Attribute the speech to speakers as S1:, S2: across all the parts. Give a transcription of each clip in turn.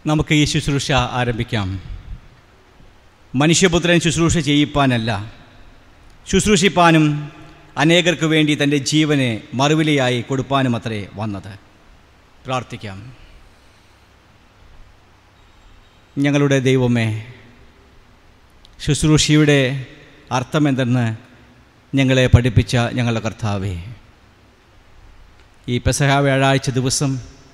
S1: നമുക്ക് ഈ ശുശ്രൂഷ ആരംഭിക്കാം മനുഷ്യപുത്രൻ ശുശ്രൂഷ ചെയ്യിപ്പാനല്ല ശുശ്രൂഷിപ്പാനും അനേകർക്ക് വേണ്ടി തൻ്റെ ജീവനെ മറുവിലയായി കൊടുപ്പാനും അത്രേ വന്നത് പ്രാർത്ഥിക്കാം ഞങ്ങളുടെ ദൈവമേ ശുശ്രൂഷയുടെ അർത്ഥമെന്തെന്ന് ഞങ്ങളെ പഠിപ്പിച്ച ഞങ്ങളുടെ കർത്താവേ ഈ പെസഹ വ്യാഴാഴ്ച ദിവസം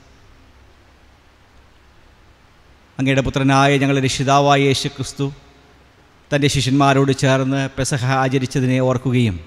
S1: അങ്ങയുടെ പുത്രനായ ഞങ്ങളുടെ രക്ഷിതാവായ യേശു ക്രിസ്തു തൻ്റെ ശിഷ്യന്മാരോട് ചേർന്ന് പെസഹ ആചരിച്ചതിനെ ഓർക്കുകയും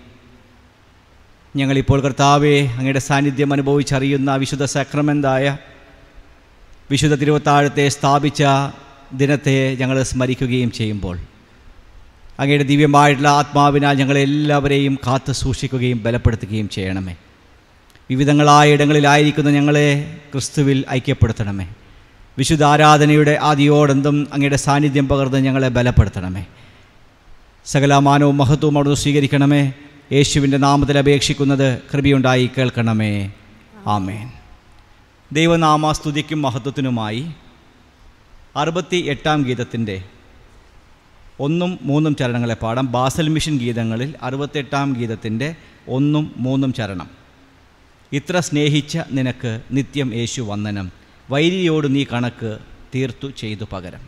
S1: ഞങ്ങളിപ്പോൾ കർത്താവെ അങ്ങയുടെ സാന്നിധ്യം അനുഭവിച്ചറിയുന്ന വിശുദ്ധ സക്രമെന്തായ വിശുദ്ധ തിരുവത്താഴത്തെ സ്ഥാപിച്ച ദിനത്തെ ഞങ്ങൾ സ്മരിക്കുകയും ചെയ്യുമ്പോൾ അങ്ങയുടെ ദിവ്യമായിട്ടുള്ള ആത്മാവിനാൽ ഞങ്ങളെല്ലാവരെയും കാത്തു സൂക്ഷിക്കുകയും ബലപ്പെടുത്തുകയും ചെയ്യണമേ വിവിധങ്ങളായ ഇടങ്ങളിലായിരിക്കുന്ന ഞങ്ങളെ ക്രിസ്തുവിൽ ഐക്യപ്പെടുത്തണമേ വിശുദ്ധ ആരാധനയുടെ ആദിയോടെന്തും അങ്ങയുടെ സാന്നിധ്യം പകർന്ന് ഞങ്ങളെ ബലപ്പെടുത്തണമേ സകല മാനവും മഹത്വവും അവിടുന്ന് സ്വീകരിക്കണമേ യേശുവിൻ്റെ നാമത്തിൽ അപേക്ഷിക്കുന്നത് കൃപയുണ്ടായി കേൾക്കണമേ ആമേൻ ദൈവനാമ സ്തുതിക്കും മഹത്വത്തിനുമായി അറുപത്തി എട്ടാം ഗീതത്തിൻ്റെ ഒന്നും മൂന്നും ചരണങ്ങളെ പാടാം ബാസൽ മിഷൻ ഗീതങ്ങളിൽ അറുപത്തെട്ടാം ഗീതത്തിൻ്റെ ഒന്നും മൂന്നും ചരണം ഇത്ര സ്നേഹിച്ച നിനക്ക് നിത്യം യേശു വന്ദനം വൈരിയോട് നീ കണക്ക് തീർത്തു ചെയ്തു പകരം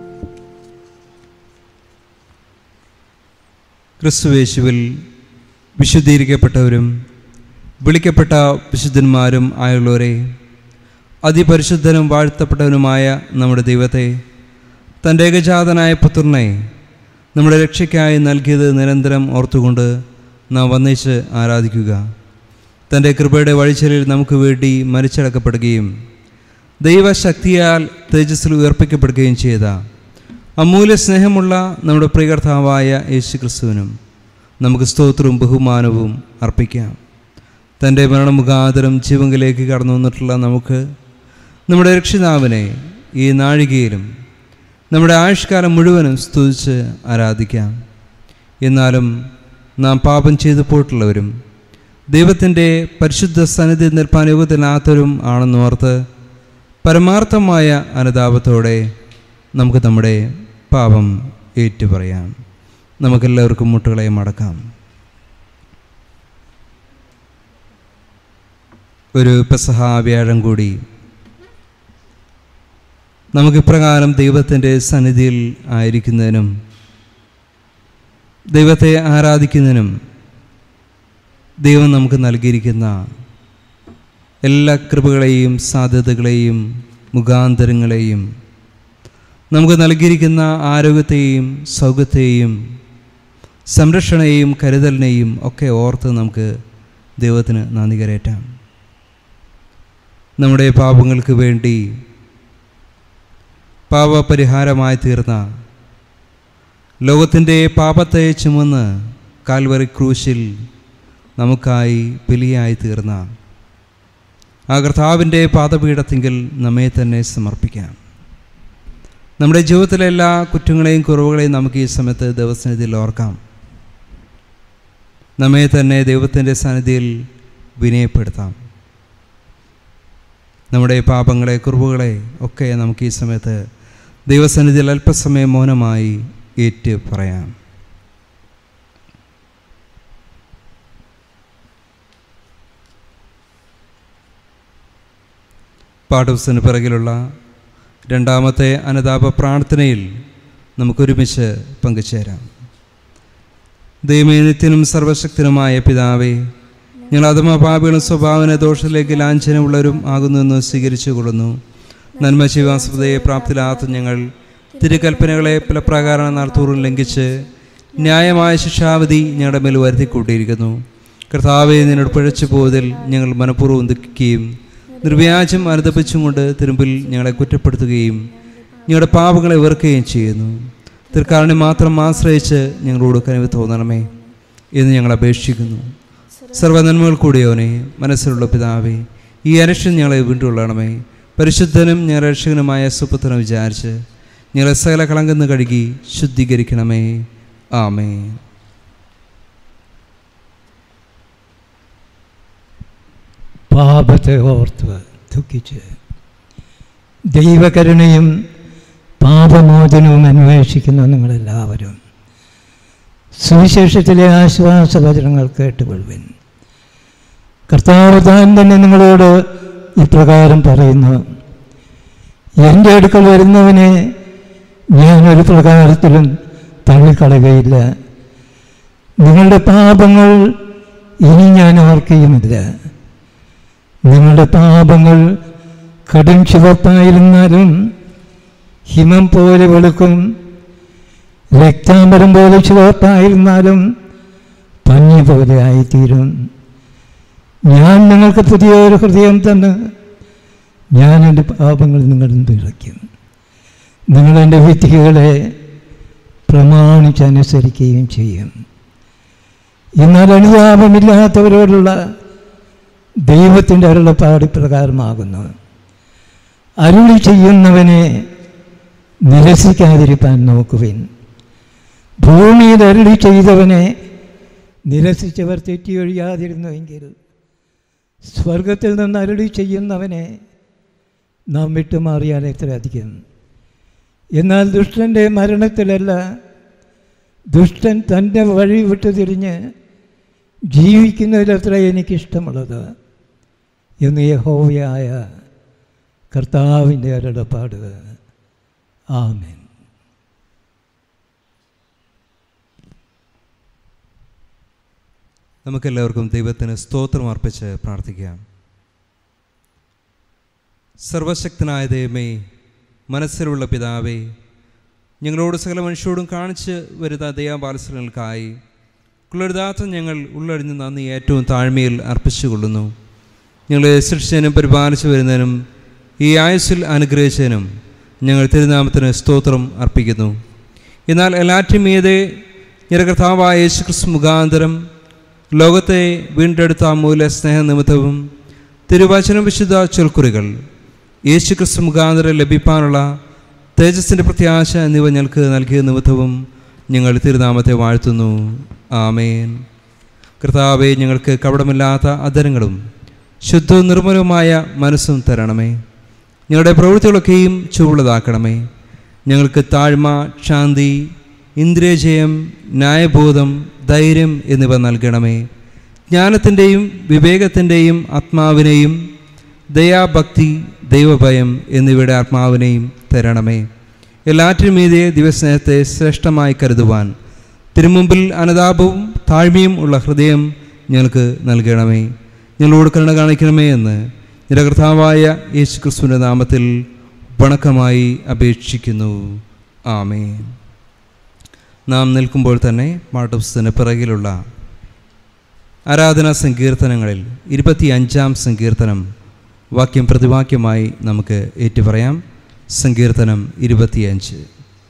S2: ക്രിസ്തുവേശുവിൽ വിശുദ്ധീകരിക്കപ്പെട്ടവരും വിളിക്കപ്പെട്ട വിശുദ്ധന്മാരും ആയുള്ളവരെ അതിപരിശുദ്ധനും വാഴ്ത്തപ്പെട്ടവനുമായ നമ്മുടെ ദൈവത്തെ തൻ്റെ ഏകജാതനായ പുത്രനെ നമ്മുടെ രക്ഷയ്ക്കായി നൽകിയത് നിരന്തരം ഓർത്തുകൊണ്ട് നാം വന്നേച്ച് ആരാധിക്കുക തൻ്റെ കൃപയുടെ വഴിച്ചലിൽ നമുക്ക് വേണ്ടി മരിച്ചടക്കപ്പെടുകയും ദൈവശക്തിയാൽ തേജസ്സിൽ ഉയർപ്പിക്കപ്പെടുകയും ചെയ്ത അമൂല്യ സ്നേഹമുള്ള നമ്മുടെ പ്രിയകർത്താവായ യേശു ക്രിസ്തുവിനും നമുക്ക് സ്തോത്രവും ബഹുമാനവും അർപ്പിക്കാം തൻ്റെ മരണമുഖാന്തരം ജീവങ്കിലേക്ക് കടന്നു വന്നിട്ടുള്ള നമുക്ക് നമ്മുടെ രക്ഷിതാവിനെ ഈ നാഴികയിലും നമ്മുടെ ആയുഷ്കാലം മുഴുവനും സ്തുതിച്ച് ആരാധിക്കാം എന്നാലും നാം പാപം ചെയ്തു പോയിട്ടുള്ളവരും ദൈവത്തിൻ്റെ പരിശുദ്ധ സന്നിധി നിൽപ്പാൻ യോഗത്തിലാത്തവരും ആണെന്നോർത്ത് പരമാർത്ഥമായ അനുതാപത്തോടെ നമുക്ക് നമ്മുടെ പാപം ഏറ്റുപറയാം നമുക്കെല്ലാവർക്കും മുട്ടുകളെ മടക്കാം ഒരു പെസഹ വ്യാഴം കൂടി നമുക്കിപ്രകാരം ദൈവത്തിൻ്റെ സന്നിധിയിൽ ആയിരിക്കുന്നതിനും ദൈവത്തെ ആരാധിക്കുന്നതിനും ദൈവം നമുക്ക് നൽകിയിരിക്കുന്ന എല്ലാ കൃപകളെയും സാധ്യതകളെയും മുഖാന്തരങ്ങളെയും നമുക്ക് നൽകിയിരിക്കുന്ന ആരോഗ്യത്തെയും സൗഖ്യത്തെയും സംരക്ഷണയെയും കരുതലിനെയും ഒക്കെ ഓർത്ത് നമുക്ക് ദൈവത്തിന് നന്ദി കരയറ്റാം നമ്മുടെ പാപങ്ങൾക്ക് വേണ്ടി പാപപരിഹാരമായി തീർന്ന ലോകത്തിൻ്റെ പാപത്തെ ചുമന്ന് കാൽവറി ക്രൂശിൽ നമുക്കായി ബലിയായി തീർന്ന ആ കർത്താവിൻ്റെ പാദപീഠത്തിങ്കിൽ നമ്മെ തന്നെ സമർപ്പിക്കാം നമ്മുടെ ജീവിതത്തിലെ എല്ലാ കുറ്റങ്ങളെയും കുറവുകളെയും നമുക്ക് ഈ സമയത്ത് ദൈവസന്നിധിയിൽ ഓർക്കാം നമ്മെ തന്നെ ദൈവത്തിൻ്റെ സന്നിധിയിൽ വിനയപ്പെടുത്താം നമ്മുടെ പാപങ്ങളെ കുറവുകളെ ഒക്കെ നമുക്ക് ഈ സമയത്ത് ദൈവസന്നിധിയിൽ അല്പസമയം മൗനമായി ഏറ്റ് പറയാം പാഠപുസ്തകത്തിന് പിറകിലുള്ള രണ്ടാമത്തെ അനുതാപ പ്രാർത്ഥനയിൽ നമുക്കൊരുമിച്ച് പങ്കുചേരാം ദൈവനിത്യനും സർവശക്തനുമായ പിതാവേ ഞങ്ങൾ അധമപാപികളും സ്വഭാവന ദോഷത്തിലേക്ക് ലാഞ്ചനമുള്ളവരും ആകുന്നുവെന്ന് സ്വീകരിച്ചു കൊള്ളുന്നു നന്മ ശിവാസ്പതയെ പ്രാപ്തിയിലാത്ത ഞങ്ങൾ തിരുകൽപ്പനകളെ പല പ്രകാരം നടത്തൂറും ലംഘിച്ച് ന്യായമായ ശിക്ഷാവധി ഞങ്ങളുടെ മേൽ വരുത്തിക്കൂട്ടിയിരിക്കുന്നു കർത്താവെ നിന്നോട് പിഴച്ചു പോയതിൽ ഞങ്ങൾ മനഃപൂർവ്വം ദുഃഖിക്കുകയും നിർവ്യാജം അനുദപിച്ചും കൊണ്ട് തിരുമ്പിൽ ഞങ്ങളെ കുറ്റപ്പെടുത്തുകയും ഞങ്ങളുടെ പാപങ്ങളെ വെറുക്കുകയും ചെയ്യുന്നു തൃക്കാരനെ മാത്രം ആശ്രയിച്ച് ഞങ്ങളോട് കനിവ് തോന്നണമേ എന്ന് ഞങ്ങൾ അപേക്ഷിക്കുന്നു സർവ്വനന്മകൾ കൂടിയവനെ മനസ്സിലുള്ള പിതാവേ ഈ അരക്ഷൻ ഞങ്ങളെ വീണ്ടുകൊള്ളണമേ പരിശുദ്ധനും ഞങ്ങളുടെ രക്ഷകനുമായ സുപുത്രനെ വിചാരിച്ച് ഞങ്ങളെ സകല കളങ്കന്ന് കഴുകി ശുദ്ധീകരിക്കണമേ ആമേ
S3: പാപത്തെ ഓർത്ത് ദുഃഖിച്ച് ദൈവകരുണയും പാപമോചനവും അന്വേഷിക്കുന്ന നിങ്ങളെല്ലാവരും സുവിശേഷത്തിലെ ആശ്വാസവചനങ്ങൾ കേട്ടുകൊള്ളുവിൻ കർത്താവ് താൻ തന്നെ നിങ്ങളോട് ഇപ്രകാരം പറയുന്നു എൻ്റെ അടുക്കൽ വരുന്നവനെ ഞാനൊരു പ്രകാരത്തിലും തള്ളിക്കളയുകയില്ല നിങ്ങളുടെ പാപങ്ങൾ ഇനി ഞാൻ ഓർക്കുകയുമില്ല നിങ്ങളുടെ പാപങ്ങൾ കടും ചുവപ്പായിരുന്നാലും ഹിമം പോലെ വെളുക്കും രക്താംബരം പോലെ ചുവപ്പായിരുന്നാലും പഞ്ഞി പോലെ ആയിത്തീരും ഞാൻ നിങ്ങൾക്ക് പുതിയൊരു ഹൃദയം തന്ന് ഞാൻ എൻ്റെ പാപങ്ങൾ നിങ്ങളിൽ നിന്ന് ഇറക്കും നിങ്ങൾ എൻ്റെ വിധികളെ പ്രമാണിച്ചനുസരിക്കുകയും ചെയ്യും എന്നാൽ അനുതാപമില്ലാത്തവരോടുള്ള ദൈവത്തിൻ്റെ അരുളപ്പാട് പ്രകാരമാകുന്നു അരുളി ചെയ്യുന്നവനെ നിരസിക്കാതിരിപ്പാൻ നോക്കുവിൻ ഭൂമിയിൽ അരുളി ചെയ്തവനെ നിരസിച്ചവർ തെറ്റിയൊഴിയാതിരുന്നുവെങ്കിൽ സ്വർഗത്തിൽ നിന്ന് അരുളി ചെയ്യുന്നവനെ നാം വിട്ടുമാറിയാൽ എത്രയധികം എന്നാൽ ദുഷ്ടൻ്റെ മരണത്തിലല്ല ദുഷ്ടൻ തൻ്റെ വഴി വിട്ടു തിരിഞ്ഞ് ജീവിക്കുന്നതിലത്ര എനിക്കിഷ്ടമുള്ളത് എന്ന് യഹോവയായ കർത്താവിൻ്റെ അരുളപ്പാട് ആമേൻ
S2: നമുക്കെല്ലാവർക്കും ദൈവത്തിന് സ്തോത്രം അർപ്പിച്ച് പ്രാർത്ഥിക്കാം സർവശക്തനായ ദൈവമേ മനസ്സിലുള്ള പിതാവേ ഞങ്ങളോട് സകല മനുഷ്യരോടും കാണിച്ച് വരുന്ന ദയാപാലസനങ്ങൾക്കായി കുളിർദാത്ത ഞങ്ങൾ ഉള്ളഴിഞ്ഞ് നന്ദി ഏറ്റവും താഴ്മയിൽ അർപ്പിച്ചുകൊള്ളുന്നു ഞങ്ങളെ സൃഷ്ടിച്ചതിനും പരിപാലിച്ചു വരുന്നതിനും ഈ ആയുസ്സിൽ അനുഗ്രഹിച്ചതിനും ഞങ്ങൾ തിരുനാമത്തിന് സ്തോത്രം അർപ്പിക്കുന്നു എന്നാൽ എല്ലാറ്റും മീതെ നിരകർത്താവായ യേശു ക്രിസ്തു മുഖാന്തരം ലോകത്തെ വീണ്ടെടുത്ത അമൂല്യ സ്നേഹനിമിത്തവും തിരുവചന വിശുദ്ധ ചൊൽക്കുറികൾ യേശു ക്രിസ്തു മുഖാന്തരം ലഭിക്കാനുള്ള തേജസ്സിൻ്റെ പ്രത്യാശ എന്നിവ ഞങ്ങൾക്ക് നൽകിയ നിമിത്തവും ഞങ്ങൾ തിരുനാമത്തെ വാഴ്ത്തുന്നു ആമേൻ കർത്താവെ ഞങ്ങൾക്ക് കപടമില്ലാത്ത അധരങ്ങളും ശുദ്ധവും നിർമ്മലവുമായ മനസ്സും തരണമേ ഞങ്ങളുടെ പ്രവൃത്തികളൊക്കെയും ചുവളതാക്കണമേ ഞങ്ങൾക്ക് താഴ്മ ശാന്തി ഇന്ദ്രിയജയം ന്യായബോധം ധൈര്യം എന്നിവ നൽകണമേ ജ്ഞാനത്തിൻ്റെയും വിവേകത്തിൻ്റെയും ആത്മാവിനെയും ദയാഭക്തി ദൈവഭയം എന്നിവയുടെ ആത്മാവിനെയും തരണമേ എല്ലാറ്റിനും മീതെ ദിവസ്നേഹത്തെ ശ്രേഷ്ഠമായി കരുതുവാൻ തിരുമുമ്പിൽ അനുതാപവും താഴ്മയും ഉള്ള ഹൃദയം ഞങ്ങൾക്ക് നൽകണമേ ഞങ്ങളോട് കരുണ കാണിക്കണമേ എന്ന് നിരകർത്താവായ യേശു ക്രിസ്തുവിൻ്റെ നാമത്തിൽ വണക്കമായി അപേക്ഷിക്കുന്നു ആമേൻ നാം നിൽക്കുമ്പോൾ തന്നെ പാഠപുസ്തകത്തിന് പിറകിലുള്ള ആരാധനാ സങ്കീർത്തനങ്ങളിൽ ഇരുപത്തി അഞ്ചാം സങ്കീർത്തനം വാക്യം പ്രതിവാക്യമായി നമുക്ക് ഏറ്റുപറയാം സങ്കീർത്തനം ഇരുപത്തിയഞ്ച്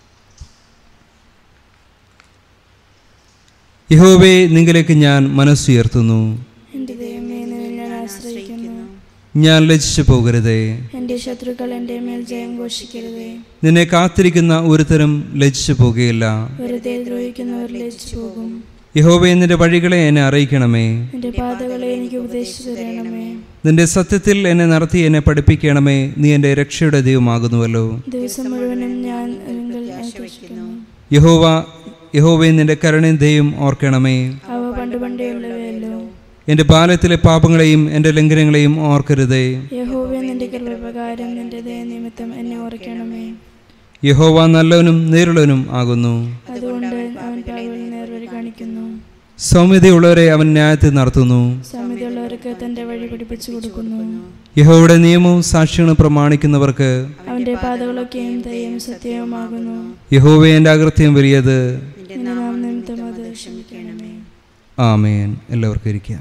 S2: യഹോവേ നിങ്ങളിലേക്ക് ഞാൻ മനസ്സുയർത്തുന്നു
S4: എന്റെ ദൈവമേ നിന്നെ ഞാൻ ആശ്രയിക്കുന്നു
S2: ഞാൻ ലജ്ജിച്ചു പോകരുതേ
S4: എന്റെ ശത്രുക്കൾ എന്റെ മേൽ ജയം ഘോഷിക്കരുതേ
S2: നിന്നെ കാത്തിരിക്കുന്ന ഒരുത്തരും ലജ്ജിച്ചു പോകുകയില്ല
S4: വെറുതെ ദ്രോഹിക്കുന്നവർ ലജിച്ചു പോകും
S2: യഹോവേ നിന്റെ വഴികളെ എന്നെ അറിയിക്കണമേ
S4: എന്റെ പാതകളെ എനിക്ക് ഉപദേശിച്ചു തരണമേ
S2: നിന്റെ സത്യത്തിൽ എന്നെ നടത്തി എന്നെ പഠിപ്പിക്കണമേ നീ എൻ്റെ രക്ഷയുടെ ദൈവമാകുന്നുവല്ലോ
S4: ദിവസം മുഴുവനും ഞാൻ നിങ്ങൾ ആഘോഷിക്കുന്നു
S2: യഹോവ യഹോവേ നിന്റെ കരുണയും ദൈവം ഓർക്കണമേ
S4: അവ പണ്ട് പണ്ടേ ഉള്ളവയല്ലോ
S2: എൻ്റെ ബാല്യത്തിലെ പാപങ്ങളെയും എൻ്റെ ലംഘനങ്ങളെയും ഓർക്കരുതേ
S4: യഹോവേ നിന്റെ കൃപകാരം നിന്റെ ദയ നിമിത്തം എന്നെ ഓർക്കണമേ
S2: യഹോവ നല്ലവനും നേരുള്ളവനും ആകുന്നു
S4: അതുകൊണ്ട് അവൻ പാവൽ നേർവഴി കാണിക്കുന്നു
S2: സൗമ്യതയുള്ളവരെ അവൻ ന്യായത്തിൽ നടത്തുന്നു
S4: സമിതിയുള്ളവർക്ക് തന്റെ വഴി പഠിപ്പിച്ചു കൊടുക്കുന്നു
S2: യഹോവയുടെ നിയമവും സാക്ഷ്യങ്ങളും പ്രമാണിക്കുന്നവർക്ക്
S4: അവന്റെ പാതകളൊക്കെയും ദയയും സത്യവുമാകുന്നു
S2: യഹോവേ എൻ്റെ അകൃത്യം വലിയത്
S4: നിന്റെ നാം നിമിത്തം അത് ക്ഷമിക്കണമേ
S2: ആമേൻ എല്ലാവർക്കും ഇരിക്കാം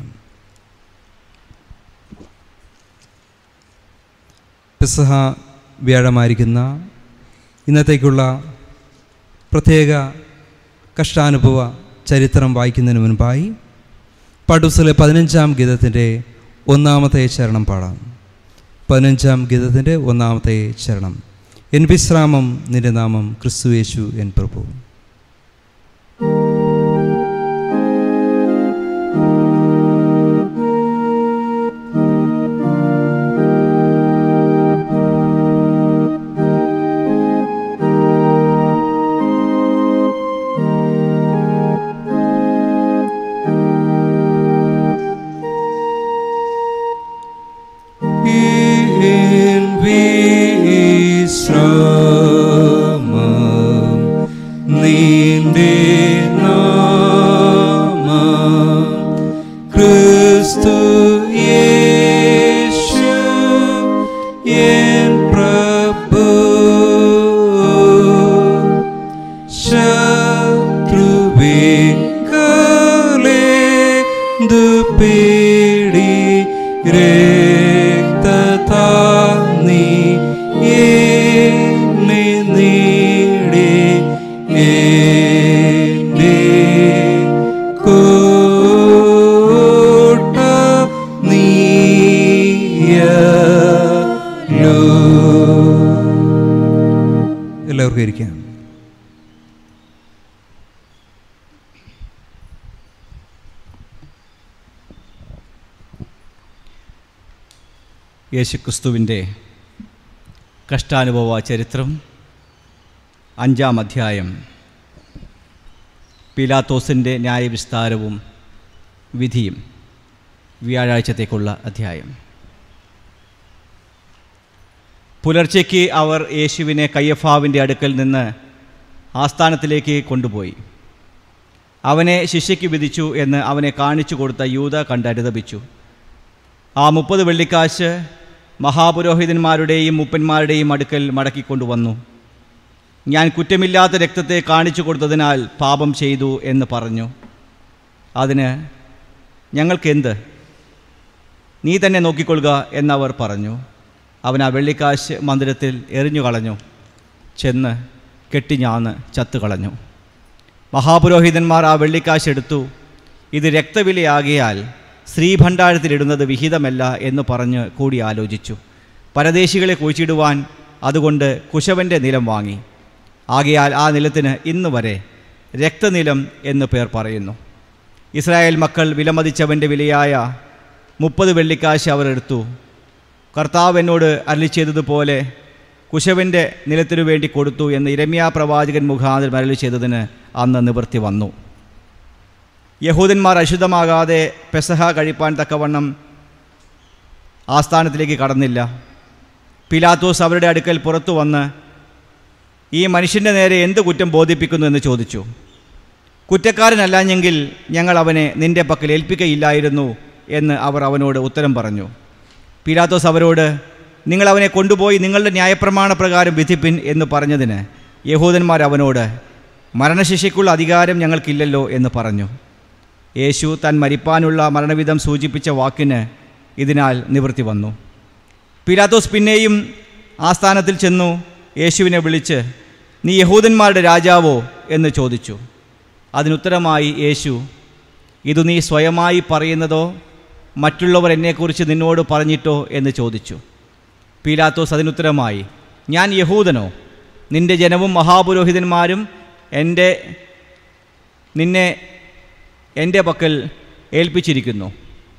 S2: പെസഹ വ്യാഴമായിരിക്കുന്ന ഇന്നത്തേക്കുള്ള പ്രത്യേക കഷ്ടാനുഭവ ചരിത്രം വായിക്കുന്നതിന് മുൻപായി പടുസിലെ പതിനഞ്ചാം ഗീതത്തിൻ്റെ ഒന്നാമത്തെ ചരണം പാടാം പതിനഞ്ചാം ഗീതത്തിൻ്റെ ഒന്നാമത്തെ ചരണം എൻ വിശ്രാമം നിന്റെ നാമം ക്രിസ്തുയേശു എൻ പ്രഭു in വിശ്രാമം നിന്റെ നാമം ക്രിസ്തു യേശു എൻ പ്രഭു ശത്രുവിങ്കലേന്തു പേടി രക്തതാന്നി എന്നെ നേടി എന്റെ കോട്ട നീയല്ലോ എല്ലാവർക്കും ഇരിക്കാം
S1: യേശുക്രിസ്തുവിൻ്റെ കഷ്ടാനുഭവ ചരിത്രം അഞ്ചാം അധ്യായം പീലാത്തോസിൻ്റെ ന്യായവിസ്താരവും വിധിയും വ്യാഴാഴ്ചത്തേക്കുള്ള അധ്യായം പുലർച്ചയ്ക്ക് അവർ യേശുവിനെ കയ്യഫാവിൻ്റെ അടുക്കൽ നിന്ന് ആസ്ഥാനത്തിലേക്ക് കൊണ്ടുപോയി അവനെ ശിഷ്യയ്ക്ക് വിധിച്ചു എന്ന് അവനെ കാണിച്ചു കൊടുത്ത യൂത കണ്ടരുതപിച്ചു ആ മുപ്പത് വെള്ളിക്കാശ് മഹാപുരോഹിതന്മാരുടെയും മുപ്പന്മാരുടെയും അടുക്കൽ മടക്കിക്കൊണ്ടുവന്നു ഞാൻ കുറ്റമില്ലാത്ത രക്തത്തെ കാണിച്ചു കൊടുത്തതിനാൽ പാപം ചെയ്തു എന്ന് പറഞ്ഞു അതിന് ഞങ്ങൾക്കെന്ത് നീ തന്നെ നോക്കിക്കൊള്ളുക എന്നവർ പറഞ്ഞു അവൻ ആ വെള്ളിക്കാശ് മന്ദിരത്തിൽ എറിഞ്ഞു കളഞ്ഞു ചെന്ന് കെട്ടിഞ്ഞാന്ന് ചത്തുകളഞ്ഞു മഹാപുരോഹിതന്മാർ ആ വെള്ളിക്കാശ് എടുത്തു ഇത് രക്തവിലയാകിയാൽ ശ്രീഭണ്ഡാരത്തിലിടുന്നത് വിഹിതമല്ല എന്ന് പറഞ്ഞ് കൂടി ആലോചിച്ചു പരദേശികളെ കുഴിച്ചിടുവാൻ അതുകൊണ്ട് കുശവൻ്റെ നിലം വാങ്ങി ആകയാൽ ആ നിലത്തിന് ഇന്ന് വരെ രക്തനിലം എന്ന് പേർ പറയുന്നു ഇസ്രായേൽ മക്കൾ വിലമതിച്ചവൻ്റെ വിലയായ മുപ്പത് വെള്ളിക്കാശ് അവർ എടുത്തു കർത്താവ് എന്നോട് അരളി ചെയ്തതുപോലെ കുശവൻ്റെ നിലത്തിനു വേണ്ടി കൊടുത്തു എന്ന് ഇരമ്യാ പ്രവാചകൻ മുഖാന്തരം അരളി ചെയ്തതിന് അന്ന് നിവൃത്തി വന്നു യഹൂദന്മാർ അശുദ്ധമാകാതെ പെസഹ കഴിപ്പാൻ തക്കവണ്ണം ആസ്ഥാനത്തിലേക്ക് കടന്നില്ല പിലാത്തോസ് അവരുടെ അടുക്കൽ പുറത്തു വന്ന് ഈ മനുഷ്യൻ്റെ നേരെ എന്ത് കുറ്റം ബോധിപ്പിക്കുന്നു എന്ന് ചോദിച്ചു കുറ്റക്കാരനല്ലാഞ്ഞെങ്കിൽ ഞങ്ങൾ അവനെ നിന്റെ പക്കൽ ഏൽപ്പിക്കയില്ലായിരുന്നു എന്ന് അവർ അവനോട് ഉത്തരം പറഞ്ഞു പീലാത്തോസ് അവരോട് നിങ്ങൾ അവനെ കൊണ്ടുപോയി നിങ്ങളുടെ ന്യായപ്രമാണ പ്രകാരം വിധിപ്പിൻ എന്ന് പറഞ്ഞതിന് യഹൂദന്മാർ അവനോട് മരണശിക്ഷയ്ക്കുള്ള അധികാരം ഞങ്ങൾക്കില്ലല്ലോ എന്ന് പറഞ്ഞു യേശു താൻ മരിപ്പാനുള്ള മരണവിധം സൂചിപ്പിച്ച വാക്കിന് ഇതിനാൽ നിവൃത്തി വന്നു പീലാത്തോസ് പിന്നെയും ആ സ്ഥാനത്തിൽ ചെന്നു യേശുവിനെ വിളിച്ച് നീ യഹൂദന്മാരുടെ രാജാവോ എന്ന് ചോദിച്ചു അതിനുത്തരമായി യേശു ഇതു നീ സ്വയമായി പറയുന്നതോ മറ്റുള്ളവർ എന്നെക്കുറിച്ച് നിന്നോട് പറഞ്ഞിട്ടോ എന്ന് ചോദിച്ചു പീലാത്തോസ് അതിനുത്തരമായി ഞാൻ യഹൂദനോ നിന്റെ ജനവും മഹാപുരോഹിതന്മാരും എൻ്റെ നിന്നെ എൻ്റെ പക്കൽ ഏൽപ്പിച്ചിരിക്കുന്നു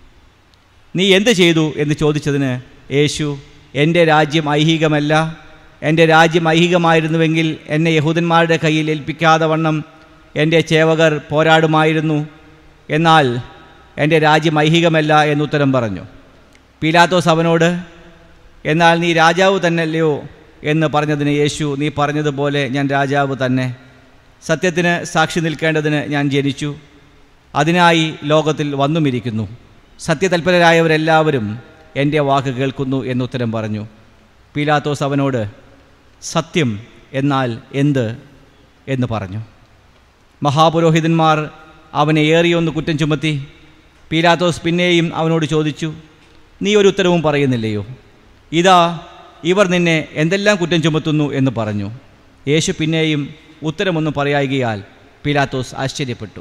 S1: നീ എന്ത് ചെയ്തു എന്ന് ചോദിച്ചതിന് യേശു എൻ്റെ രാജ്യം ഐഹികമല്ല എൻ്റെ രാജ്യം ഐഹികമായിരുന്നുവെങ്കിൽ എന്നെ യഹൂദന്മാരുടെ കയ്യിൽ ഏൽപ്പിക്കാതെ വണ്ണം എൻ്റെ ചേവകർ പോരാടുമായിരുന്നു എന്നാൽ എൻ്റെ രാജ്യം ഐഹികമല്ല എന്നുത്തരം പറഞ്ഞു പീലാത്തോസ് അവനോട് എന്നാൽ നീ രാജാവ് തന്നെയല്ലയോ എന്ന് പറഞ്ഞതിന് യേശു നീ പറഞ്ഞതുപോലെ ഞാൻ രാജാവ് തന്നെ സത്യത്തിന് സാക്ഷി നിൽക്കേണ്ടതിന് ഞാൻ ജനിച്ചു അതിനായി ലോകത്തിൽ വന്നുമിരിക്കുന്നു സത്യതൽപരരായവരെല്ലാവരും എൻ്റെ വാക്ക് കേൾക്കുന്നു എന്നുത്തരം പറഞ്ഞു പീലാത്തോസ് അവനോട് സത്യം എന്നാൽ എന്ത് എന്ന് പറഞ്ഞു മഹാപുരോഹിതന്മാർ അവനെ ഏറിയൊന്ന് കുറ്റം ചുമത്തി പീലാത്തോസ് പിന്നെയും അവനോട് ചോദിച്ചു നീ ഒരു ഉത്തരവും പറയുന്നില്ലയോ ഇതാ ഇവർ നിന്നെ എന്തെല്ലാം കുറ്റം ചുമത്തുന്നു എന്ന് പറഞ്ഞു യേശു പിന്നെയും ഉത്തരമൊന്നും പറയായികയാൽ പീലാത്തോസ് ആശ്ചര്യപ്പെട്ടു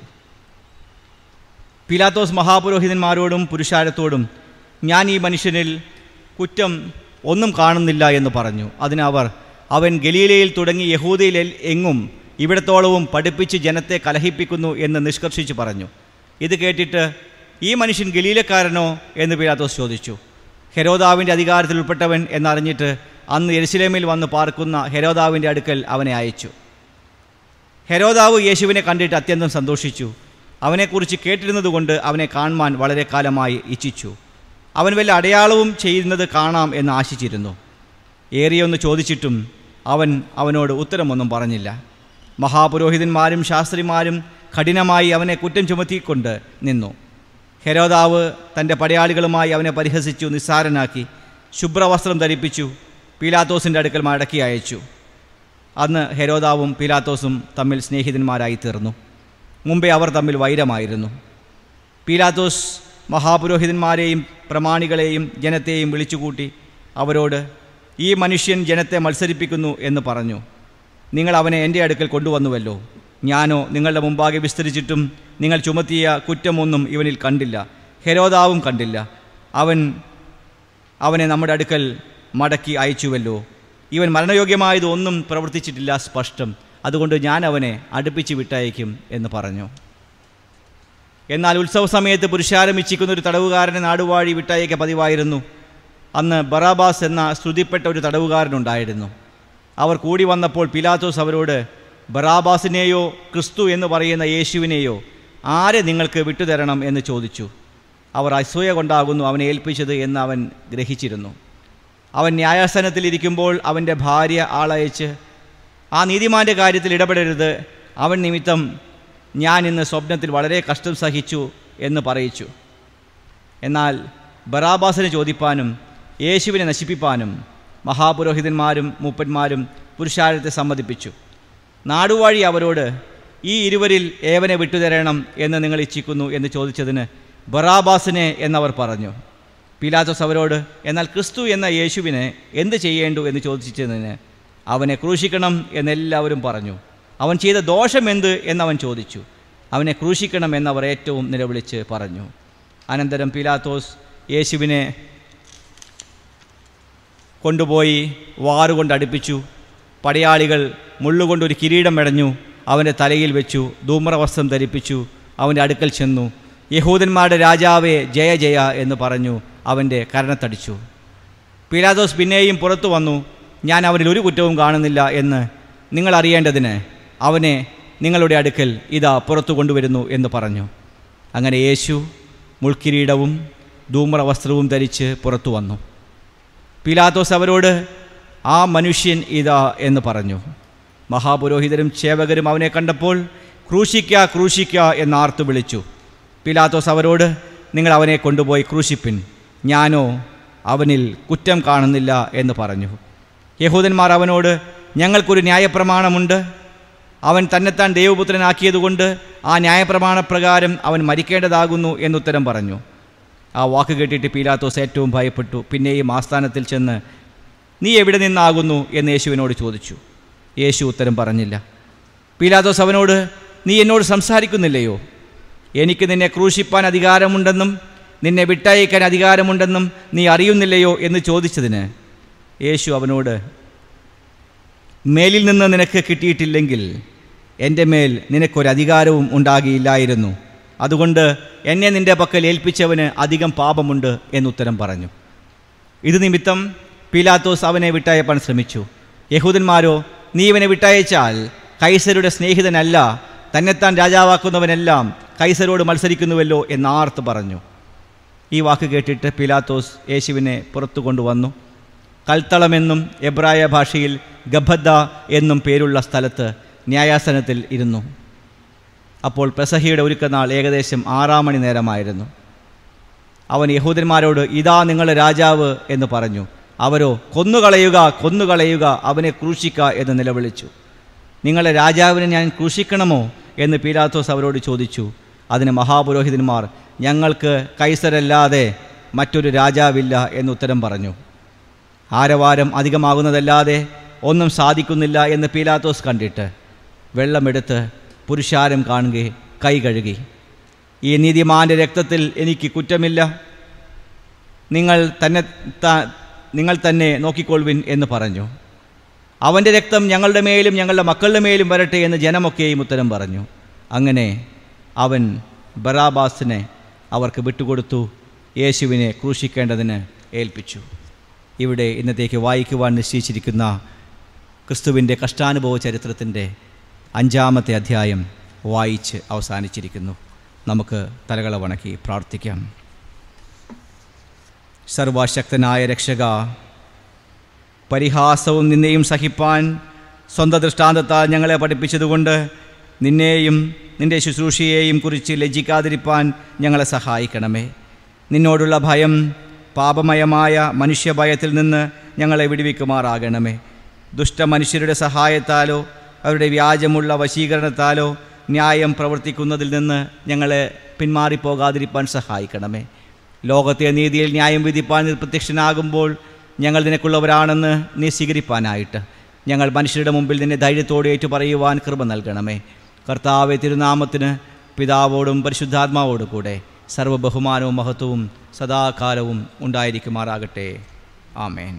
S1: പീലാത്തോസ് മഹാപുരോഹിതന്മാരോടും പുരുഷാരത്തോടും ഞാൻ ഈ മനുഷ്യനിൽ കുറ്റം ഒന്നും കാണുന്നില്ല എന്ന് പറഞ്ഞു അതിനവർ അവൻ ഗലീലയിൽ തുടങ്ങി യഹൂദയിൽ എൽ- എങ്ങും ഇവിടത്തോളവും പഠിപ്പിച്ച് ജനത്തെ കലഹിപ്പിക്കുന്നു എന്ന് നിഷ്കർഷിച്ച് പറഞ്ഞു ഇത് കേട്ടിട്ട് ഈ മനുഷ്യൻ ഗലീലക്കാരനോ എന്ന് പീലാത്തോസ് ചോദിച്ചു ഹെരോദാവിൻ്റെ അധികാരത്തിൽ ഉൾപ്പെട്ടവൻ എന്നറിഞ്ഞിട്ട് അന്ന് എരുസലേമിൽ വന്ന് പാർക്കുന്ന ഹെരോദാവിൻ്റെ അടുക്കൽ അവനെ അയച്ചു ഹെരോദാവ് യേശുവിനെ കണ്ടിട്ട് അത്യന്തം സന്തോഷിച്ചു അവനെക്കുറിച്ച് കേട്ടിരുന്നതുകൊണ്ട് അവനെ കാണുവാൻ വളരെ കാലമായി ഇച്ഛിച്ചു അവൻ വല്ല അടയാളവും ചെയ്യുന്നത് കാണാം എന്ന് ആശിച്ചിരുന്നു ഏറിയൊന്ന് ചോദിച്ചിട്ടും അവൻ അവനോട് ഉത്തരമൊന്നും പറഞ്ഞില്ല മഹാപുരോഹിതന്മാരും ശാസ്ത്രിമാരും കഠിനമായി അവനെ കുറ്റം ചുമത്തിക്കൊണ്ട് നിന്നു ഹെരോദാവ് തൻ്റെ പടയാളികളുമായി അവനെ പരിഹസിച്ചു നിസ്സാരനാക്കി ശുഭ്രവസ്ത്രം ധരിപ്പിച്ചു പീലാത്തോസിൻ്റെ അടുക്കൽ മടക്കി അയച്ചു അന്ന് ഹെരോദാവും പീലാത്തോസും തമ്മിൽ സ്നേഹിതന്മാരായി തീർന്നു മുമ്പേ അവർ തമ്മിൽ വൈരമായിരുന്നു പീലാത്തോസ് മഹാപുരോഹിതന്മാരെയും പ്രമാണികളെയും ജനത്തെയും വിളിച്ചുകൂട്ടി അവരോട് ഈ മനുഷ്യൻ ജനത്തെ മത്സരിപ്പിക്കുന്നു എന്ന് പറഞ്ഞു നിങ്ങൾ അവനെ എൻ്റെ അടുക്കൽ കൊണ്ടുവന്നുവല്ലോ ഞാനോ നിങ്ങളുടെ മുമ്പാകെ വിസ്തരിച്ചിട്ടും നിങ്ങൾ ചുമത്തിയ കുറ്റമൊന്നും ഇവനിൽ കണ്ടില്ല ഹെരോദാവും കണ്ടില്ല അവൻ അവനെ നമ്മുടെ അടുക്കൽ മടക്കി അയച്ചുവല്ലോ ഇവൻ മരണയോഗ്യമായത് ഒന്നും പ്രവർത്തിച്ചിട്ടില്ല സ്പഷ്ടം അതുകൊണ്ട് ഞാൻ അവനെ അടുപ്പിച്ച് വിട്ടയക്കും എന്ന് പറഞ്ഞു എന്നാൽ ഉത്സവ സമയത്ത് പുരുഷാരം ഇച്ഛിക്കുന്ന ഒരു തടവുകാരനെ നാടുവാഴി വിട്ടയക്ക പതിവായിരുന്നു അന്ന് ബറാബാസ് എന്ന ശ്രുതിപ്പെട്ട ഒരു തടവുകാരനുണ്ടായിരുന്നു അവർ കൂടി വന്നപ്പോൾ പിലാത്തോസ് അവരോട് ബറാബാസിനെയോ ക്രിസ്തു എന്ന് പറയുന്ന യേശുവിനെയോ ആരെ നിങ്ങൾക്ക് വിട്ടുതരണം എന്ന് ചോദിച്ചു അവർ അസൂയ കൊണ്ടാകുന്നു അവനെ ഏൽപ്പിച്ചത് എന്ന് അവൻ ഗ്രഹിച്ചിരുന്നു അവൻ ന്യായാസനത്തിലിരിക്കുമ്പോൾ അവൻ്റെ ഭാര്യ ആളയച്ച് ആ നീതിമാൻ്റെ കാര്യത്തിൽ ഇടപെടരുത് അവൻ നിമിത്തം ഞാൻ ഇന്ന് സ്വപ്നത്തിൽ വളരെ കഷ്ടം സഹിച്ചു എന്ന് പറയിച്ചു എന്നാൽ ബറാബാസിനെ ചോദിപ്പാനും യേശുവിനെ നശിപ്പിപ്പാനും മഹാപുരോഹിതന്മാരും മൂപ്പന്മാരും പുരുഷാരത്തെ സമ്മതിപ്പിച്ചു നാടുവാഴി അവരോട് ഈ ഇരുവരിൽ ഏവനെ വിട്ടുതരണം എന്ന് നിങ്ങൾ ഇച്ഛിക്കുന്നു എന്ന് ചോദിച്ചതിന് ബറാബാസിനെ എന്നവർ പറഞ്ഞു പീലാത്തോസ് അവരോട് എന്നാൽ ക്രിസ്തു എന്ന യേശുവിനെ എന്ത് ചെയ്യേണ്ടു എന്ന് ചോദിച്ചതിന് അവനെ ക്രൂശിക്കണം എന്നെല്ലാവരും പറഞ്ഞു അവൻ ചെയ്ത ദോഷം എന്ത് എന്നവൻ ചോദിച്ചു അവനെ ക്രൂശിക്കണം എന്നവർ ഏറ്റവും നിലവിളിച്ച് പറഞ്ഞു അനന്തരം പീലാത്തോസ് യേശുവിനെ കൊണ്ടുപോയി വാറുകൊണ്ട് അടുപ്പിച്ചു പടയാളികൾ മുള്ളുകൊണ്ടൊരു കിരീടം മെടഞ്ഞു അവൻ്റെ തലയിൽ വെച്ചു ധൂമ്രവസ്ത്രം ധരിപ്പിച്ചു അവൻ്റെ അടുക്കൽ ചെന്നു യഹൂദന്മാരുടെ രാജാവേ ജയ ജയ എന്ന് പറഞ്ഞു അവൻ്റെ കരണത്തടിച്ചു പീലാദോസ് പിന്നെയും പുറത്തു വന്നു ഞാൻ അവനിൽ ഒരു കുറ്റവും കാണുന്നില്ല എന്ന് നിങ്ങൾ അറിയേണ്ടതിന് അവനെ നിങ്ങളുടെ അടുക്കൽ ഇതാ പുറത്തു കൊണ്ടുവരുന്നു എന്ന് പറഞ്ഞു അങ്ങനെ യേശു മുൾക്കിരീടവും ധൂമ്രവസ്ത്രവും ധരിച്ച് പുറത്തു വന്നു പീലാത്തോസ് അവരോട് ആ മനുഷ്യൻ ഇതാ എന്ന് പറഞ്ഞു മഹാപുരോഹിതരും സേവകരും അവനെ കണ്ടപ്പോൾ ക്രൂശിക്ക ക്രൂശിക്ക എന്ന് ആർത്തു വിളിച്ചു പീലാത്തോസ് അവരോട് നിങ്ങൾ അവനെ കൊണ്ടുപോയി ക്രൂശിപ്പിൻ ഞാനോ അവനിൽ കുറ്റം കാണുന്നില്ല എന്ന് പറഞ്ഞു യഹൂദന്മാർ അവനോട് ഞങ്ങൾക്കൊരു ന്യായപ്രമാണമുണ്ട് അവൻ തന്നെത്താൻ ദൈവപുത്രനാക്കിയതുകൊണ്ട് ആ ന്യായപ്രമാണപ്രകാരം അവൻ മരിക്കേണ്ടതാകുന്നു എന്നുത്തരം പറഞ്ഞു ആ വാക്ക് കേട്ടിട്ട് പീലാത്തോസ് ഏറ്റവും ഭയപ്പെട്ടു പിന്നെയും ആസ്ഥാനത്തിൽ ചെന്ന് നീ എവിടെ നിന്നാകുന്നു എന്ന് യേശുവിനോട് ചോദിച്ചു യേശു ഉത്തരം പറഞ്ഞില്ല പീലാത്തോസ് അവനോട് നീ എന്നോട് സംസാരിക്കുന്നില്ലയോ എനിക്ക് നിന്നെ ക്രൂശിപ്പാൻ അധികാരമുണ്ടെന്നും നിന്നെ വിട്ടയക്കാൻ അധികാരമുണ്ടെന്നും നീ അറിയുന്നില്ലയോ എന്ന് ചോദിച്ചതിന് യേശു അവനോട് മേലിൽ നിന്ന് നിനക്ക് കിട്ടിയിട്ടില്ലെങ്കിൽ എൻ്റെ മേൽ നിനക്കൊരധികാരവും ഉണ്ടാകിയില്ലായിരുന്നു അതുകൊണ്ട് എന്നെ നിൻ്റെ പക്കൽ ഏൽപ്പിച്ചവന് അധികം പാപമുണ്ട് എന്നുത്തരം പറഞ്ഞു ഇത് നിമിത്തം പീലാത്തോസ് അവനെ വിട്ടയപ്പാൻ ശ്രമിച്ചു യഹൂദന്മാരോ നീ ഇവനെ വിട്ടയച്ചാൽ കൈസരുടെ സ്നേഹിതനല്ല തന്നെത്താൻ രാജാവാക്കുന്നവനെല്ലാം കൈസരോട് മത്സരിക്കുന്നുവല്ലോ എന്നാർത്ത് പറഞ്ഞു ഈ വാക്ക് കേട്ടിട്ട് പീലാത്തോസ് യേശുവിനെ പുറത്തു കൊണ്ടുവന്നു കൽത്തളമെന്നും എബ്രായ ഭാഷയിൽ ഗബദ്ദ എന്നും പേരുള്ള സ്ഥലത്ത് ന്യായാസനത്തിൽ ഇരുന്നു അപ്പോൾ പെസഹിയുടെ ഒരുക്കനാൾ ഏകദേശം ആറാം മണി നേരമായിരുന്നു അവൻ യഹൂദന്മാരോട് ഇതാ നിങ്ങളുടെ രാജാവ് എന്ന് പറഞ്ഞു അവരോ കൊന്നുകളയുക കൊന്നുകളയുക അവനെ ക്രൂശിക്ക എന്ന് നിലവിളിച്ചു നിങ്ങളുടെ രാജാവിനെ ഞാൻ ക്രൂശിക്കണമോ എന്ന് പീലാത്തോസ് അവരോട് ചോദിച്ചു അതിന് മഹാപുരോഹിതന്മാർ ഞങ്ങൾക്ക് കൈസരല്ലാതെ മറ്റൊരു രാജാവില്ല എന്നുത്തരം പറഞ്ഞു ആരവാരം അധികമാകുന്നതല്ലാതെ ഒന്നും സാധിക്കുന്നില്ല എന്ന് പീലാത്തോസ് കണ്ടിട്ട് വെള്ളമെടുത്ത് പുരുഷാരം കാണുക കൈ കഴുകി ഈ നീതിമാന്റെ രക്തത്തിൽ എനിക്ക് കുറ്റമില്ല നിങ്ങൾ തന്നെ ത- നിങ്ങൾ തന്നെ നോക്കിക്കൊള്ളുവിൻ എന്ന് പറഞ്ഞു അവൻ്റെ രക്തം ഞങ്ങളുടെ മേലും ഞങ്ങളുടെ മക്കളുടെ മേലും വരട്ടെ എന്ന് ജനമൊക്കെയും ഉത്തരം പറഞ്ഞു അങ്ങനെ അവൻ ബറാബാസിനെ അവർക്ക് വിട്ടുകൊടുത്തു യേശുവിനെ ക്രൂശിക്കേണ്ടതിന് ഏൽപ്പിച്ചു ഇവിടെ ഇന്നത്തേക്ക് വായിക്കുവാൻ നിശ്ചയിച്ചിരിക്കുന്ന ക്രിസ്തുവിൻ്റെ കഷ്ടാനുഭവ ചരിത്രത്തിൻ്റെ അഞ്ചാമത്തെ അധ്യായം വായിച്ച് അവസാനിച്ചിരിക്കുന്നു നമുക്ക് തലകള വണക്കി പ്രാർത്ഥിക്കാം സർവശക്തനായ രക്ഷക പരിഹാസവും നിന്നെയും സഹിപ്പാൻ സ്വന്തം ദൃഷ്ടാന്തത്താൽ ഞങ്ങളെ പഠിപ്പിച്ചതുകൊണ്ട് നിന്നെയും നിന്റെ ശുശ്രൂഷയെയും കുറിച്ച് ലജ്ജിക്കാതിരിപ്പാൻ ഞങ്ങളെ സഹായിക്കണമേ നിന്നോടുള്ള ഭയം പാപമയമായ മനുഷ്യഭയത്തിൽ നിന്ന് ഞങ്ങളെ വിടുവിക്കുമാറാകണമേ ദുഷ്ടമനുഷ്യരുടെ സഹായത്താലോ അവരുടെ വ്യാജമുള്ള വശീകരണത്താലോ ന്യായം പ്രവർത്തിക്കുന്നതിൽ നിന്ന് ഞങ്ങളെ പിന്മാറിപ്പോകാതിരിപ്പാൻ സഹായിക്കണമേ ലോകത്തെ നീതിയിൽ ന്യായം വിധിപ്പാൻ നീ പ്രത്യക്ഷനാകുമ്പോൾ ഞങ്ങൾ നിനക്കുള്ളവരാണെന്ന് നീ സ്വീകരിപ്പാനായിട്ട് ഞങ്ങൾ മനുഷ്യരുടെ മുമ്പിൽ നിന്നെ ധൈര്യത്തോടെ ഏറ്റു പറയുവാൻ കൃപ നൽകണമേ കർത്താവെ തിരുനാമത്തിന് പിതാവോടും പരിശുദ്ധാത്മാവോടും കൂടെ സർവ്വബഹുമാനവും മഹത്വവും സദാകാലവും ഉണ്ടായിരിക്കുമാറാകട്ടെ ആമേൻ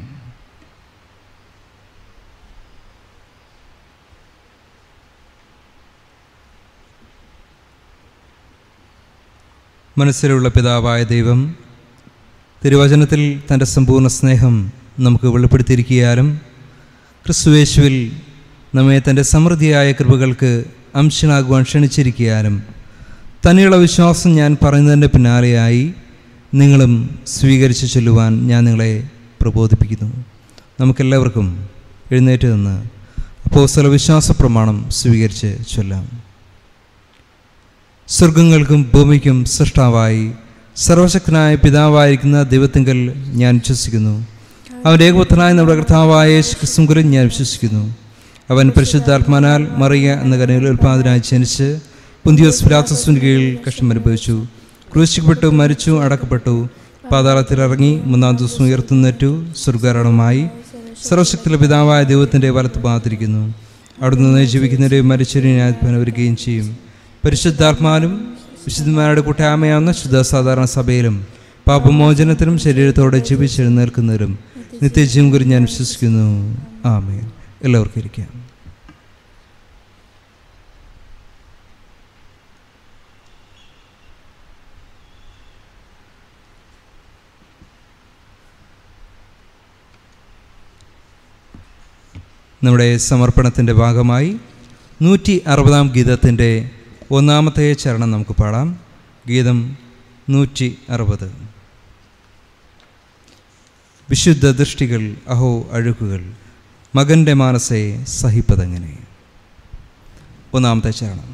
S2: മനസ്സിലുള്ള പിതാവായ ദൈവം തിരുവചനത്തിൽ തൻ്റെ സമ്പൂർണ്ണ സ്നേഹം നമുക്ക് വെളിപ്പെടുത്തിയിരിക്കാനും ക്രിസ്തുവേശുവിൽ നമ്മെ തൻ്റെ സമൃദ്ധിയായ കൃപകൾക്ക് അംശനാകുവാൻ ക്ഷണിച്ചിരിക്കാനും തന്നെയുള്ള വിശ്വാസം ഞാൻ പറയുന്നതിൻ്റെ പിന്നാലെയായി നിങ്ങളും സ്വീകരിച്ച് ചൊല്ലുവാൻ ഞാൻ നിങ്ങളെ പ്രബോധിപ്പിക്കുന്നു നമുക്കെല്ലാവർക്കും എഴുന്നേറ്റ് നിന്ന് അപ്പോസ്തല വിശ്വാസ പ്രമാണം സ്വീകരിച്ച് ചൊല്ലാം സ്വർഗങ്ങൾക്കും ഭൂമിക്കും സൃഷ്ടാവായി സർവശക്തനായ പിതാവായിരിക്കുന്ന ദൈവത്തിങ്കൽ ഞാൻ വിശ്വസിക്കുന്നു അവൻ ഏകപുത്രനായ നമ്മുടെ കർത്താവായ ക്രിസ്തുങ്കുലിൽ ഞാൻ വിശ്വസിക്കുന്നു അവൻ പരിശുദ്ധാത്മാനാൽ മറിയ എന്ന കനയിൽ ഉൽപ്പാദനായി ജനിച്ച് പുന്തിയോസ് പിലാത്തസിന് കീഴിൽ കഷ്ടം അനുഭവിച്ചു ക്രൂശിക്കപ്പെട്ടു മരിച്ചു അടക്കപ്പെട്ടു പാതാളത്തിൽ ഇറങ്ങി മൂന്നാം ദിവസം ഉയർത്തുന്നേറ്റു സ്വർഗാരണമായി സർവശക്തിയുള്ള പിതാവായ ദൈവത്തിൻ്റെ വലത്ത് പാത്തിരിക്കുന്നു അവിടുന്ന് ജീവിക്കുന്നവരെയും മരിച്ചവരെയും ന്യായപ്പനവരുകയും ചെയ്യും പരിശുദ്ധാത്മാനും വിശുദ്ധന്മാരുടെ കൂട്ടായ്മയാവുന്ന ശുദ്ധ സാധാരണ സഭയിലും പാപമോചനത്തിനും ശരീരത്തോടെ ജീവിച്ചെഴുന്നേൽക്കുന്നവരും നിത്യജീവൻ കുറിച്ച് ഞാൻ വിശ്വസിക്കുന്നു ആമേൻ എല്ലാവർക്കും ഇരിക്കാം നമ്മുടെ സമർപ്പണത്തിൻ്റെ ഭാഗമായി നൂറ്റി അറുപതാം ഗീതത്തിൻ്റെ ഒന്നാമത്തെ ചരണം നമുക്ക് പാടാം ഗീതം നൂറ്റി അറുപത് വിശുദ്ധ ദൃഷ്ടികൾ അഹോ അഴുക്കുകൾ മകൻ്റെ മാനസെ സഹിപ്പതെങ്ങനെ ഒന്നാമത്തെ ചരണം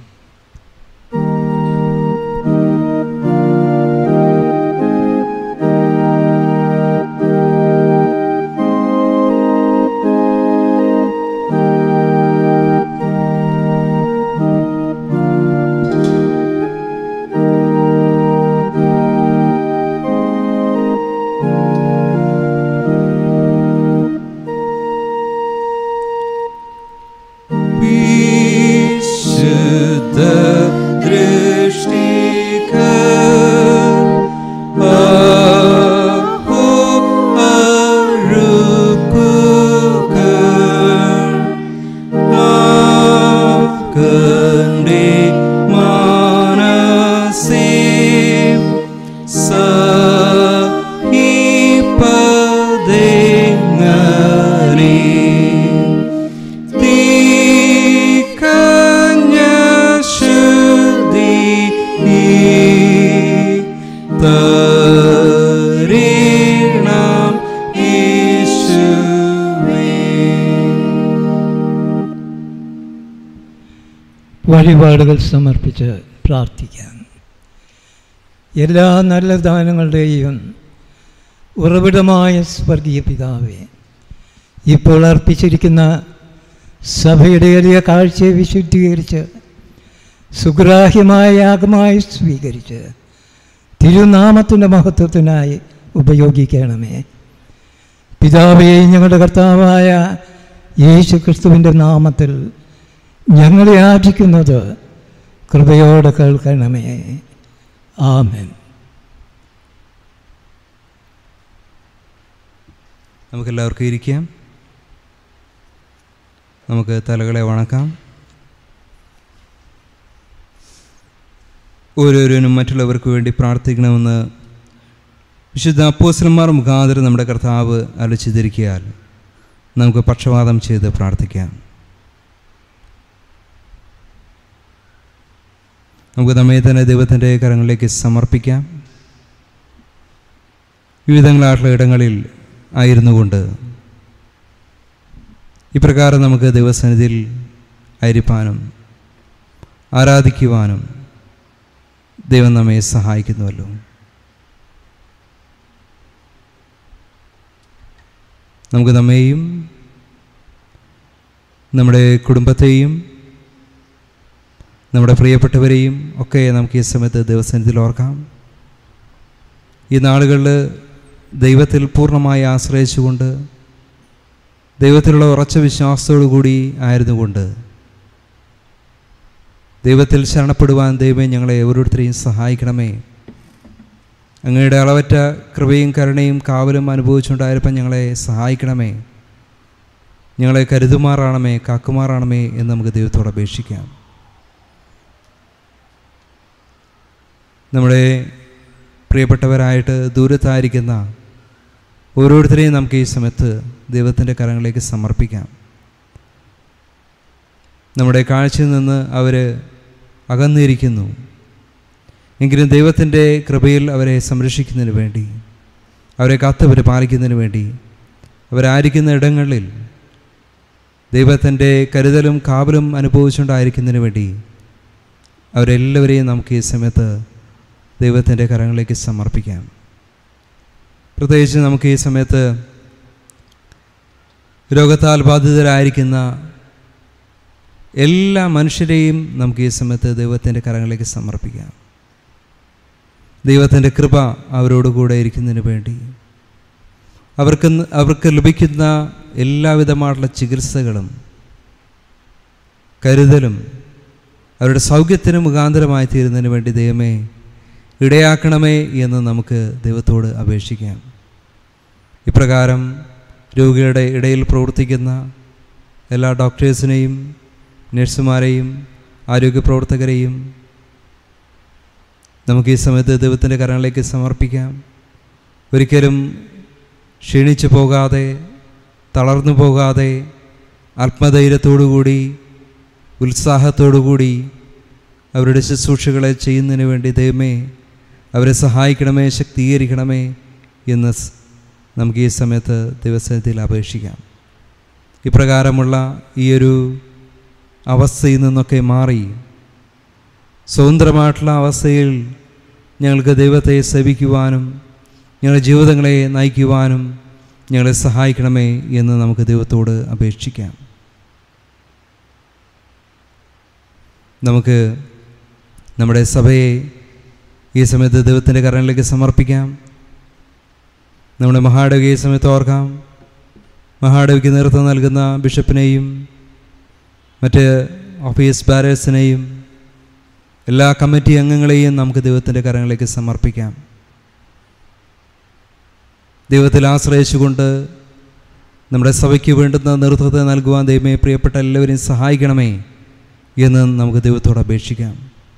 S2: വിശുദ്ധ ദൃഷ്ടികൾ അഹോ അഴുക്കുകൾ മകൻ്റെ മനസ്സേ സഹിപ്പതെങ്ങനെ തികഞ്ഞ ശുദ്ധി തരീണം യേശുവേ
S3: വഴിപാടുകൾ സമർപ്പിച്ച് പ്രാർത്ഥിക്കാം എല്ലാ നല്ല ദാനങ്ങളുടെയും ഉറവിടമായ സ്വർഗീയ പിതാവേ ഇപ്പോൾ അർപ്പിച്ചിരിക്കുന്ന സഭയുടെ എളിയ കാഴ്ചയെ വിശുദ്ധീകരിച്ച് സുഗ്രാഹ്യമായ യാഗമായി സ്വീകരിച്ച് തിരുനാമത്തിൻ്റെ മഹത്വത്തിനായി ഉപയോഗിക്കണമേ പിതാവേ ഞങ്ങളുടെ കർത്താവായ യേശു ക്രിസ്തുവിൻ്റെ നാമത്തിൽ ഞങ്ങളെ യാചിക്കുന്നത് കൃപയോടെ കേൾക്കണമേ ആമേൻ
S2: നമുക്കെല്ലാവർക്കും ഇരിക്കാം നമുക്ക് തലകളെ വണക്കാം ഓരോരുവനും മറ്റുള്ളവർക്ക് വേണ്ടി പ്രാർത്ഥിക്കണമെന്ന് വിശുദ്ധ അപ്പോസലന്മാർ മുഖാന്തരം നമ്മുടെ കർത്താവ് അലച്ചിതിരിക്കിയാൽ നമുക്ക് പക്ഷപാതം ചെയ്ത് പ്രാർത്ഥിക്കാം നമുക്ക് നമ്മെ തന്നെ ദൈവത്തിൻ്റെ കരങ്ങളിലേക്ക് സമർപ്പിക്കാം വിവിധങ്ങളായിട്ടുള്ള ഇടങ്ങളിൽ ആയിരുന്നുകൊണ്ട് ഇപ്രകാരം നമുക്ക് ദൈവസന്നിധിയിൽ ആയിരിക്കാനും ആരാധിക്കുവാനും ദൈവം നമ്മെ സഹായിക്കുന്നുവല്ലോ നമുക്ക് നമ്മെയും നമ്മുടെ കുടുംബത്തെയും നമ്മുടെ പ്രിയപ്പെട്ടവരെയും ഒക്കെ നമുക്ക് ഈ സമയത്ത് ദൈവസന്നിധിയിൽ ഓർക്കാം ഈ നാളുകളിൽ ദൈവത്തിൽ പൂർണ്ണമായി ആശ്രയിച്ചുകൊണ്ട് ദൈവത്തിലുള്ള ഉറച്ച വിശ്വാസത്തോടു കൂടി ആയിരുന്നുകൊണ്ട് ദൈവത്തിൽ ശരണപ്പെടുവാൻ ദൈവം ഞങ്ങളെ ഓരോരുത്തരെയും സഹായിക്കണമേ അങ്ങയുടെ അളവറ്റ കൃപയും കരുണയും കാവലും അനുഭവിച്ചുകൊണ്ടായിരുപ്പം ഞങ്ങളെ സഹായിക്കണമേ ഞങ്ങളെ കരുതുമാറാണമേ കാക്കുമാറാണമേ എന്ന് നമുക്ക് ദൈവത്തോട് അപേക്ഷിക്കാം നമ്മുടെ പ്രിയപ്പെട്ടവരായിട്ട് ദൂരത്തായിരിക്കുന്ന ഓരോരുത്തരെയും നമുക്ക് ഈ സമയത്ത് ദൈവത്തിൻ്റെ കരങ്ങളിലേക്ക് സമർപ്പിക്കാം നമ്മുടെ കാഴ്ചയിൽ നിന്ന് അവർ അകന്നിരിക്കുന്നു എങ്കിലും ദൈവത്തിൻ്റെ കൃപയിൽ അവരെ സംരക്ഷിക്കുന്നതിന് വേണ്ടി അവരെ കാത്ത് പരിപാലിക്കുന്നതിന് വേണ്ടി അവരായിരിക്കുന്ന ഇടങ്ങളിൽ ദൈവത്തിൻ്റെ കരുതലും കാവലും അനുഭവിച്ചുകൊണ്ടായിരിക്കുന്നതിന് വേണ്ടി അവരെല്ലാവരെയും നമുക്ക് ഈ സമയത്ത് ദൈവത്തിൻ്റെ കരങ്ങളിലേക്ക് സമർപ്പിക്കാം പ്രത്യേകിച്ച് നമുക്ക് ഈ സമയത്ത് രോഗത്താൽ ബാധിതരായിരിക്കുന്ന എല്ലാ മനുഷ്യരെയും നമുക്ക് ഈ സമയത്ത് ദൈവത്തിൻ്റെ കരങ്ങളിലേക്ക് സമർപ്പിക്കാം ദൈവത്തിൻ്റെ കൃപ അവരോട് കൂടെ ഇരിക്കുന്നതിന് വേണ്ടി അവർക്ക് അവർക്ക് ലഭിക്കുന്ന എല്ലാവിധമായിട്ടുള്ള ചികിത്സകളും കരുതലും അവരുടെ സൗഖ്യത്തിന് മുഖാന്തരമായി തീരുന്നതിന് വേണ്ടി ദൈവമേ ഇടയാക്കണമേ എന്ന് നമുക്ക് ദൈവത്തോട് അപേക്ഷിക്കാം ഇപ്രകാരം രോഗികളുടെ ഇടയിൽ പ്രവർത്തിക്കുന്ന എല്ലാ ഡോക്ടേഴ്സിനെയും നഴ്സുമാരെയും ആരോഗ്യ പ്രവർത്തകരെയും നമുക്ക് ഈ സമയത്ത് ദൈവത്തിൻ്റെ കരങ്ങളിലേക്ക് സമർപ്പിക്കാം ഒരിക്കലും ക്ഷീണിച്ചു പോകാതെ തളർന്നു പോകാതെ ആത്മധൈര്യത്തോടുകൂടി ഉത്സാഹത്തോടുകൂടി അവരുടെ ശുശ്രൂഷകളെ ചെയ്യുന്നതിന് വേണ്ടി ദൈവമേ അവരെ സഹായിക്കണമേ ശക്തീകരിക്കണമേ എന്ന് സ് നമുക്ക് ഈ സമയത്ത് ദിവസത്തിൽ അപേക്ഷിക്കാം ഇപ്രകാരമുള്ള ഈ ഒരു അവസ്ഥയിൽ നിന്നൊക്കെ മാറി സ്വതന്ത്രമായിട്ടുള്ള അവസ്ഥയിൽ ഞങ്ങൾക്ക് ദൈവത്തെ സേവിക്കുവാനും ഞങ്ങളുടെ ജീവിതങ്ങളെ നയിക്കുവാനും ഞങ്ങളെ സഹായിക്കണമേ എന്ന് നമുക്ക് ദൈവത്തോട് അപേക്ഷിക്കാം നമുക്ക് നമ്മുടെ സഭയെ ഈ സമയത്ത് ദൈവത്തിൻ്റെ കരങ്ങളിലേക്ക് സമർപ്പിക്കാം നമ്മുടെ മഹാഡവിയെ ഈ സമയത്ത് ഓർക്കാം മഹാഡവിക്ക് നേതൃത്വം നൽകുന്ന ബിഷപ്പിനെയും മറ്റ് ഓഫീസ് ബാരേഴ്സിനെയും എല്ലാ കമ്മിറ്റി അംഗങ്ങളെയും നമുക്ക് ദൈവത്തിൻ്റെ കരങ്ങളിലേക്ക് സമർപ്പിക്കാം ദൈവത്തിൽ ആശ്രയിച്ചുകൊണ്ട് നമ്മുടെ സഭയ്ക്ക് വേണ്ടുന്ന നേതൃത്വത്തെ നൽകുവാൻ ദൈവമേ പ്രിയപ്പെട്ട എല്ലാവരെയും സഹായിക്കണമേ എന്ന് നമുക്ക് ദൈവത്തോട് അപേക്ഷിക്കാം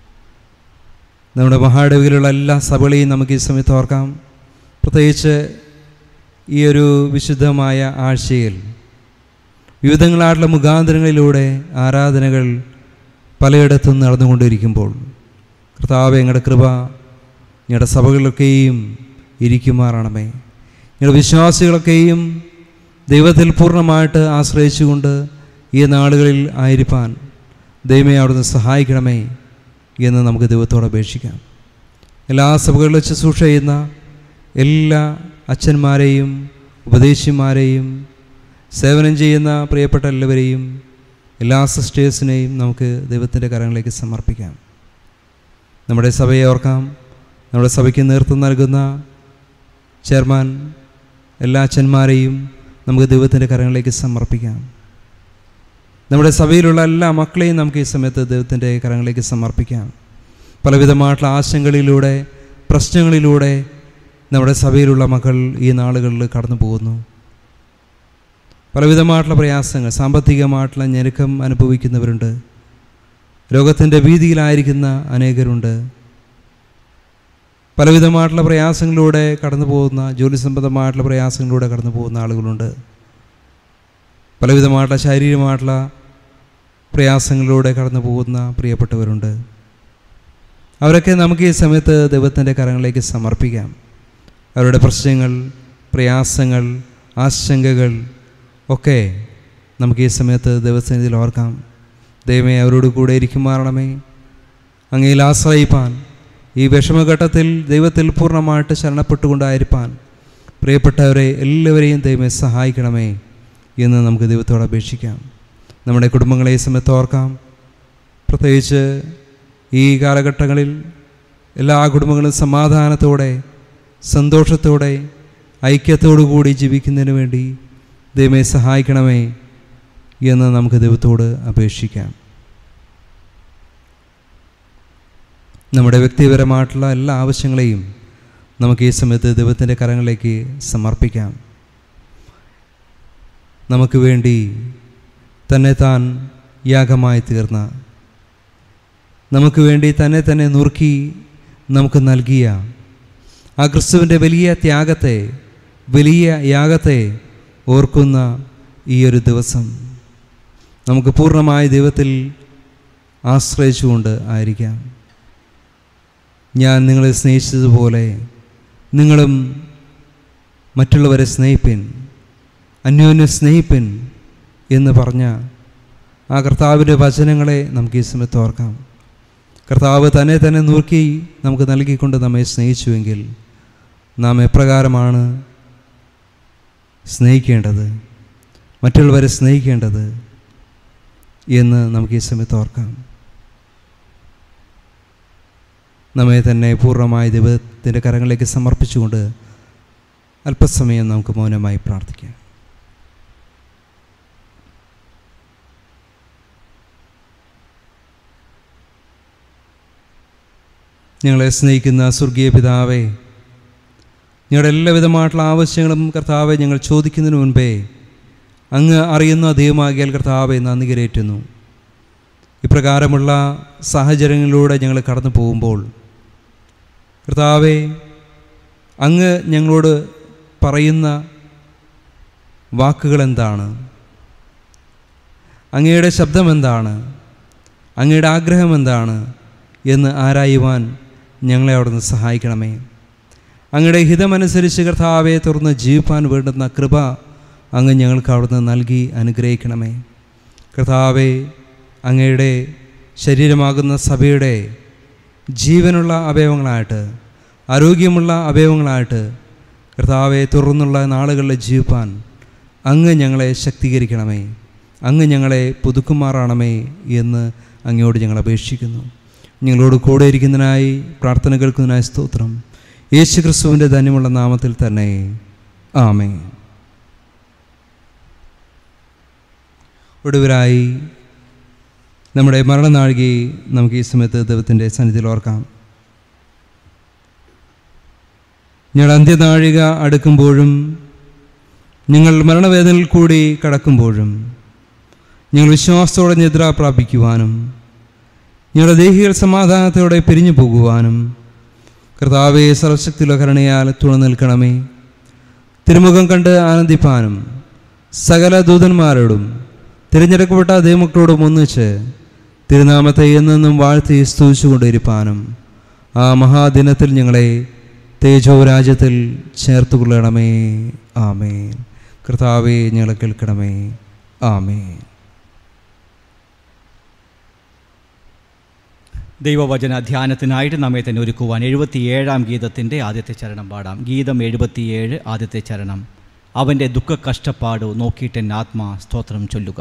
S2: നമ്മുടെ മഹാഡവിയിലുള്ള എല്ലാ സഭകളെയും നമുക്ക് ഈ സമയത്ത് ഓർക്കാം പ്രത്യേകിച്ച് ഈ ഒരു വിശുദ്ധമായ ആഴ്ചയിൽ വിവിധങ്ങളായിട്ടുള്ള മുഖാന്തരങ്ങളിലൂടെ ആരാധനകൾ പലയിടത്തും നടന്നുകൊണ്ടിരിക്കുമ്പോൾ കർത്താവ് ഞങ്ങളുടെ കൃപ ഞങ്ങളുടെ സഭകളിലൊക്കെയും ഇരിക്കുമാറാണമേ ഞങ്ങളുടെ വിശ്വാസികളൊക്കെയും ദൈവത്തിൽ പൂർണ്ണമായിട്ട് ആശ്രയിച്ചുകൊണ്ട് ഈ നാളുകളിൽ ആയിരിക്കാൻ ദൈവമേ അവിടുന്ന് സഹായിക്കണമേ എന്ന് നമുക്ക് ദൈവത്തോട് അപേക്ഷിക്കാം എല്ലാ സഭകളിലും ശുശ്രൂഷ ചെയ്യുന്ന എല്ലാ അച്ഛന്മാരെയും ഉപദേശിമാരെയും സേവനം ചെയ്യുന്ന പ്രിയപ്പെട്ട എല്ലാവരെയും എല്ലാ സിസ്റ്റേഴ്സിനെയും നമുക്ക് ദൈവത്തിൻ്റെ കരങ്ങളിലേക്ക് സമർപ്പിക്കാം നമ്മുടെ സഭയെ ഓർക്കാം നമ്മുടെ സഭയ്ക്ക് നേതൃത്വം നൽകുന്ന ചെയർമാൻ എല്ലാ അച്ഛന്മാരെയും നമുക്ക് ദൈവത്തിൻ്റെ കരങ്ങളിലേക്ക് സമർപ്പിക്കാം നമ്മുടെ സഭയിലുള്ള എല്ലാ മക്കളെയും നമുക്ക് ഈ സമയത്ത് ദൈവത്തിൻ്റെ കരങ്ങളിലേക്ക് സമർപ്പിക്കാം പലവിധമായിട്ടുള്ള ആശങ്കകളിലൂടെ പ്രശ്നങ്ങളിലൂടെ നമ്മുടെ സഭയിലുള്ള മക്കൾ ഈ നാളുകളിൽ കടന്നു പോകുന്നു പലവിധമായിട്ടുള്ള പ്രയാസങ്ങൾ സാമ്പത്തികമായിട്ടുള്ള ഞെരുക്കം അനുഭവിക്കുന്നവരുണ്ട് രോഗത്തിൻ്റെ ഭീതിയിലായിരിക്കുന്ന അനേകരുണ്ട് പലവിധമായിട്ടുള്ള പ്രയാസങ്ങളിലൂടെ കടന്നു പോകുന്ന ജോലി സംബന്ധമായിട്ടുള്ള പ്രയാസങ്ങളിലൂടെ കടന്നു പോകുന്ന ആളുകളുണ്ട് പലവിധമായിട്ടുള്ള ശാരീരികമായിട്ടുള്ള പ്രയാസങ്ങളിലൂടെ കടന്നു പോകുന്ന പ്രിയപ്പെട്ടവരുണ്ട് അവരൊക്കെ നമുക്ക് ഈ സമയത്ത് ദൈവത്തിൻ്റെ കരങ്ങളിലേക്ക് സമർപ്പിക്കാം അവരുടെ പ്രശ്നങ്ങൾ പ്രയാസങ്ങൾ ആശങ്കകൾ ഒക്കെ നമുക്ക് ഈ സമയത്ത് ദൈവസന്നിധിയിൽ ഓർക്കാം ദൈവമേ അവരോട് കൂടെ ഇരിക്കുമാറണമേ അങ്ങയിൽ ആശ്രയിപ്പാൻ ഈ വിഷമഘട്ടത്തിൽ ദൈവത്തിൽ പൂർണ്ണമായിട്ട് ശരണപ്പെട്ടുകൊണ്ടായിരിക്കാൻ പ്രിയപ്പെട്ടവരെ എല്ലാവരെയും ദൈവമേ സഹായിക്കണമേ എന്ന് നമുക്ക് ദൈവത്തോട് അപേക്ഷിക്കാം നമ്മുടെ കുടുംബങ്ങളെ ഈ സമയത്ത് ഓർക്കാം പ്രത്യേകിച്ച് ഈ കാലഘട്ടങ്ങളിൽ എല്ലാ കുടുംബങ്ങളും സമാധാനത്തോടെ സന്തോഷത്തോടെ ഐക്യത്തോടു കൂടി ജീവിക്കുന്നതിന് വേണ്ടി ദൈവമേ സഹായിക്കണമേ എന്ന് നമുക്ക് ദൈവത്തോട് അപേക്ഷിക്കാം നമ്മുടെ വ്യക്തിപരമായിട്ടുള്ള എല്ലാ ആവശ്യങ്ങളെയും നമുക്ക് ഈ സമയത്ത് ദൈവത്തിൻ്റെ കരങ്ങളിലേക്ക് സമർപ്പിക്കാം നമുക്ക് വേണ്ടി തന്നെ താൻ യാഗമായി തീർന്ന നമുക്ക് വേണ്ടി തന്നെ തന്നെ നുറുക്കി നമുക്ക് നൽകിയ ആ ക്രിസ്തുവിൻ്റെ വലിയ ത്യാഗത്തെ വലിയ യാഗത്തെ ഓർക്കുന്ന ഈ ഒരു ദിവസം നമുക്ക് പൂർണ്ണമായ ദൈവത്തിൽ ആശ്രയിച്ചുകൊണ്ട് ആയിരിക്കാം ഞാൻ നിങ്ങളെ സ്നേഹിച്ചതുപോലെ നിങ്ങളും മറ്റുള്ളവരെ സ്നേഹിപ്പിൻ അന്യോന്യം സ്നേഹിപ്പിൻ എന്ന് പറഞ്ഞ ആ കർത്താവിൻ്റെ വചനങ്ങളെ നമുക്ക് ഈ സമയത്ത് ഓർക്കാം കർത്താവ് തന്നെ തന്നെ നോക്കി നമുക്ക് നൽകിക്കൊണ്ട് നമ്മെ സ്നേഹിച്ചുവെങ്കിൽ നാം എപ്രകാരമാണ് സ്നേഹിക്കേണ്ടത് മറ്റുള്ളവരെ സ്നേഹിക്കേണ്ടത് എന്ന് നമുക്ക് ഈ സമയത്ത് ഓർക്കാം നമ്മെ തന്നെ പൂർണ്ണമായ ദൈവത്തിൻ്റെ കരങ്ങളിലേക്ക് സമർപ്പിച്ചുകൊണ്ട് അല്പസമയം നമുക്ക് മൗനമായി പ്രാർത്ഥിക്കാം ഞങ്ങളെ സ്നേഹിക്കുന്ന സ്വർഗീയ പിതാവേ ഞങ്ങളുടെ എല്ലാവിധമായിട്ടുള്ള ആവശ്യങ്ങളും കർത്താവെ ഞങ്ങൾ ചോദിക്കുന്നതിന് മുൻപേ അങ്ങ് അറിയുന്ന ദൈവമാകിയാൽ കർത്താവെ നന്ദി കരേറ്റുന്നു ഇപ്രകാരമുള്ള സാഹചര്യങ്ങളിലൂടെ ഞങ്ങൾ കടന്നു പോകുമ്പോൾ കർത്താവെ അങ്ങ് ഞങ്ങളോട് പറയുന്ന വാക്കുകൾ എന്താണ് അങ്ങയുടെ ശബ്ദം എന്താണ് അങ്ങയുടെ ആഗ്രഹം എന്താണ് എന്ന് ആരായുവാൻ ഞങ്ങളെ അവിടുന്ന് സഹായിക്കണമേ അങ്ങയുടെ ഹിതമനുസരിച്ച് കർത്താവെ തുറന്ന് ജീവിപ്പാൻ വേണ്ടുന്ന കൃപ അങ്ങ് ഞങ്ങൾക്ക് അവിടുന്ന് നൽകി അനുഗ്രഹിക്കണമേ കർത്താവെ അങ്ങയുടെ ശരീരമാകുന്ന സഭയുടെ ജീവനുള്ള അവയവങ്ങളായിട്ട് ആരോഗ്യമുള്ള അവയവങ്ങളായിട്ട് കർത്താവെ തുറന്നുള്ള നാളുകളിൽ ജീവിപ്പാൻ അങ്ങ് ഞങ്ങളെ ശക്തീകരിക്കണമേ അങ്ങ് ഞങ്ങളെ പുതുക്കുമാറാണമേ എന്ന് അങ്ങയോട് ഞങ്ങൾ അപേക്ഷിക്കുന്നു ഞങ്ങളോട് കൂടെ ഇരിക്കുന്നതിനായി പ്രാർത്ഥന കേൾക്കുന്നതിനായി സ്തോത്രം യേശു ക്രിസ്തുവിൻ്റെ ധന്യമുള്ള നാമത്തിൽ തന്നെ ആമേ ഒടുവിലായി നമ്മുടെ മരണനാഴികയെ നമുക്ക് ഈ സമയത്ത് ദൈവത്തിൻ്റെ സന്നിധിയിൽ ഓർക്കാം ഞങ്ങൾ അന്ത്യനാഴിക അടുക്കുമ്പോഴും ഞങ്ങൾ മരണവേദനയിൽ കൂടി കടക്കുമ്പോഴും ഞങ്ങൾ വിശ്വാസത്തോടെ നിദ്ര പ്രാപിക്കുവാനും ഞങ്ങളുടെ ദേഹികൾ സമാധാനത്തോടെ പിരിഞ്ഞു പോകുവാനും കർത്താവെ സർവശക്തിയുള്ള കരുണയാൽ തുണ നിൽക്കണമേ തിരുമുഖം കണ്ട് ആനന്ദിപ്പാനും സകല ദൂതന്മാരോടും തിരഞ്ഞെടുക്കപ്പെട്ട ദൈവമക്കളോടും ഒന്നിച്ച് തിരുനാമത്തെ എന്നെന്നും വാഴ്ത്തി സ്തുതിച്ചുകൊണ്ടിരിപ്പാനും ആ മഹാദിനത്തിൽ ഞങ്ങളെ തേജോ രാജ്യത്തിൽ ചേർത്തുകൊള്ളണമേ ആമേൻ കർത്താവെ ഞങ്ങളെ കേൾക്കണമേ ആമേൻ
S1: ദൈവവചന ധ്യാനത്തിനായിട്ട് നമ്മെ തന്നെ ഒരുക്കുവാൻ എഴുപത്തിയേഴാം ഗീതത്തിൻ്റെ ആദ്യത്തെ ചരണം പാടാം ഗീതം എഴുപത്തിയേഴ് ആദ്യത്തെ ചരണം അവൻ്റെ ദുഃഖ കഷ്ടപ്പാടു നോക്കിയിട്ടെൻ ആത്മാ സ്തോത്രം ചൊല്ലുക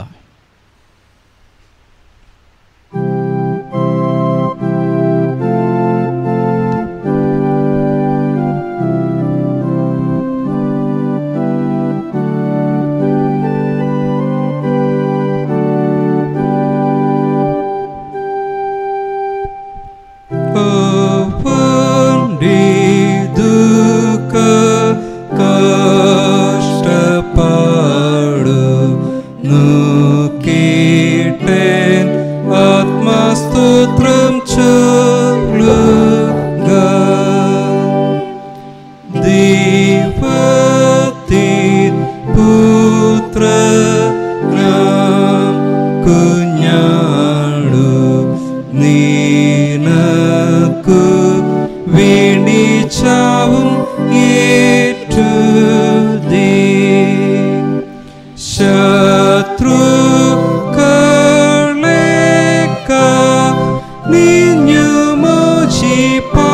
S2: ദുഃഖ കഷ്ടപ്പാടു നോക്കിട്ടേൻ ആത്മസ്തോത്രം ചൊല്ലുക ദൈവത്തിൻ പുത്ര കുഞ്ഞാടു നീനക്കു വേണ്ടി ചാവും ഏറ്റുതീ ശത്രുക്കളേക്ക നിഞ്ഞു മോചിപ്പാ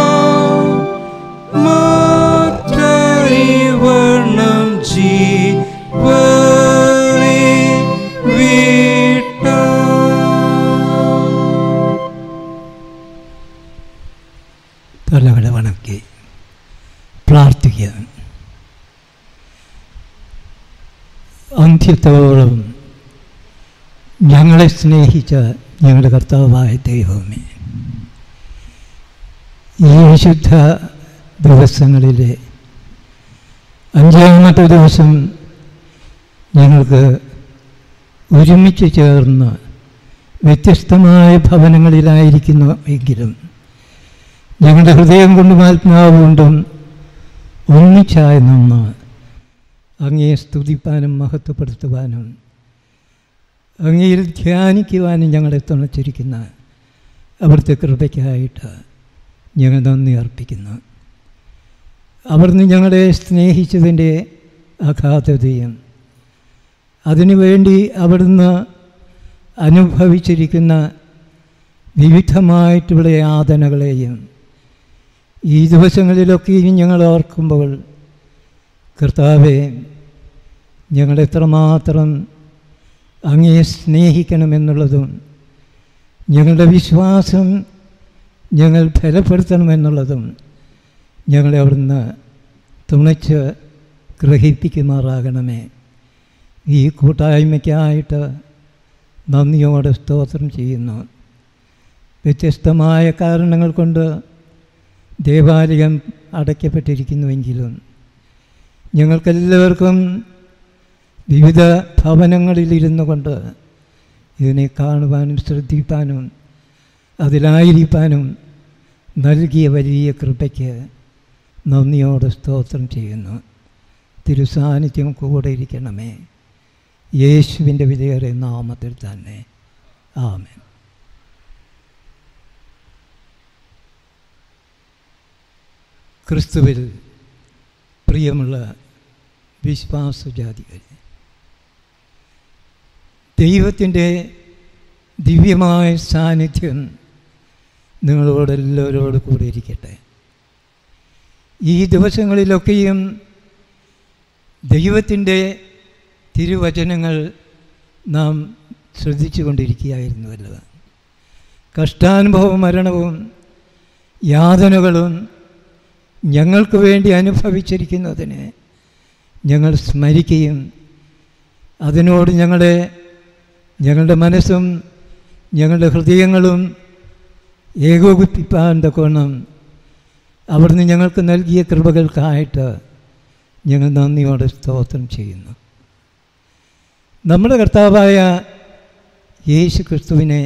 S2: മാറ്ററിവണ്ണം ജീവനെ വിട്ട
S3: തലകളെ വണക്കി പ്രാർത്ഥിക്കുക അന്ത്യത്തോളം ഞങ്ങളെ സ്നേഹിച്ച ഞങ്ങളുടെ കർത്താവായ ദൈവമേ ഈ വിശുദ്ധ ദിവസങ്ങളിലെ അഞ്ചാമത്തെ ദിവസം ഞങ്ങൾക്ക് ഒരുമിച്ച് ചേർന്ന് വ്യത്യസ്തമായ ഭവനങ്ങളിലായിരിക്കുന്നു എങ്കിലും ഞങ്ങളുടെ ഹൃദയം കൊണ്ടും ആത്മാവ് കൊണ്ടും ഒന്നിച്ചായി നിന്ന് അങ്ങയെ സ്തുതിപ്പാനും മഹത്വപ്പെടുത്തുവാനും അങ്ങയിൽ ധ്യാനിക്കുവാനും ഞങ്ങളെ തുണച്ചിരിക്കുന്ന അവിടുത്തെ കൃപയ്ക്കായിട്ട് ഞങ്ങൾ നന്ദി അർപ്പിക്കുന്നു അവിടുന്ന് ഞങ്ങളെ സ്നേഹിച്ചതിൻ്റെ അഗാധതയും അതിനുവേണ്ടി അവിടുന്ന് അനുഭവിച്ചിരിക്കുന്ന വിവിധമായിട്ടുള്ള യാതനകളെയും ഈ ദിവസങ്ങളിലൊക്കെയും ഞങ്ങൾ ഓർക്കുമ്പോൾ കർത്താവെ ഞങ്ങൾ എത്രമാത്രം അങ്ങയെ സ്നേഹിക്കണമെന്നുള്ളതും ഞങ്ങളുടെ വിശ്വാസം ഞങ്ങൾ ബലപ്പെടുത്തണമെന്നുള്ളതും ഞങ്ങളെ അവിടുന്ന് തുണച്ച് ഗ്രഹിപ്പിക്കുമാറാകണമേ ഈ കൂട്ടായ്മയ്ക്കായിട്ട് നന്ദിയോടെ സ്തോത്രം ചെയ്യുന്നു വ്യത്യസ്തമായ കാരണങ്ങൾ കൊണ്ട് ദേവാലയം അടയ്ക്കപ്പെട്ടിരിക്കുന്നുവെങ്കിലും ഞങ്ങൾക്കെല്ലാവർക്കും വിവിധ ഭവനങ്ങളിലിരുന്നു കൊണ്ട് ഇതിനെ കാണുവാനും ശ്രദ്ധിപ്പാനും അതിലായിരിക്കാനും നൽകിയ വലിയ കൃപയ്ക്ക് നന്ദിയോടെ സ്തോത്രം ചെയ്യുന്നു തിരുസാന്നിധ്യം കൂടെ ഇരിക്കണമേ യേശുവിൻ്റെ വിലയേറെ നാമത്തിൽ തന്നെ ആമേൻ ക്രിസ്തുവിൽ പ്രിയമുള്ള വിശ്വാസജാതികൾ ദൈവത്തിൻ്റെ ദിവ്യമായ സാന്നിധ്യം നിങ്ങളോടെല്ലാവരോട് കൂടെ ഇരിക്കട്ടെ ഈ ദിവസങ്ങളിലൊക്കെയും ദൈവത്തിൻ്റെ തിരുവചനങ്ങൾ നാം ശ്രദ്ധിച്ചു കൊണ്ടിരിക്കുകയായിരുന്നുവല്ലോ കഷ്ടാനുഭവ മരണവും യാതനകളും ഞങ്ങൾക്ക് വേണ്ടി അനുഭവിച്ചിരിക്കുന്നതിന് ഞങ്ങൾ സ്മരിക്കുകയും അതിനോട് ഞങ്ങളെ ഞങ്ങളുടെ മനസ്സും ഞങ്ങളുടെ ഹൃദയങ്ങളും ഏകോപിപ്പിക്കാൻ തക്കോണം അവിടുന്ന് ഞങ്ങൾക്ക് നൽകിയ കൃപകൾക്കായിട്ട് ഞങ്ങൾ നന്ദിയോടെ സ്തോത്രം ചെയ്യുന്നു നമ്മുടെ കർത്താവായ യേശു ക്രിസ്തുവിനെ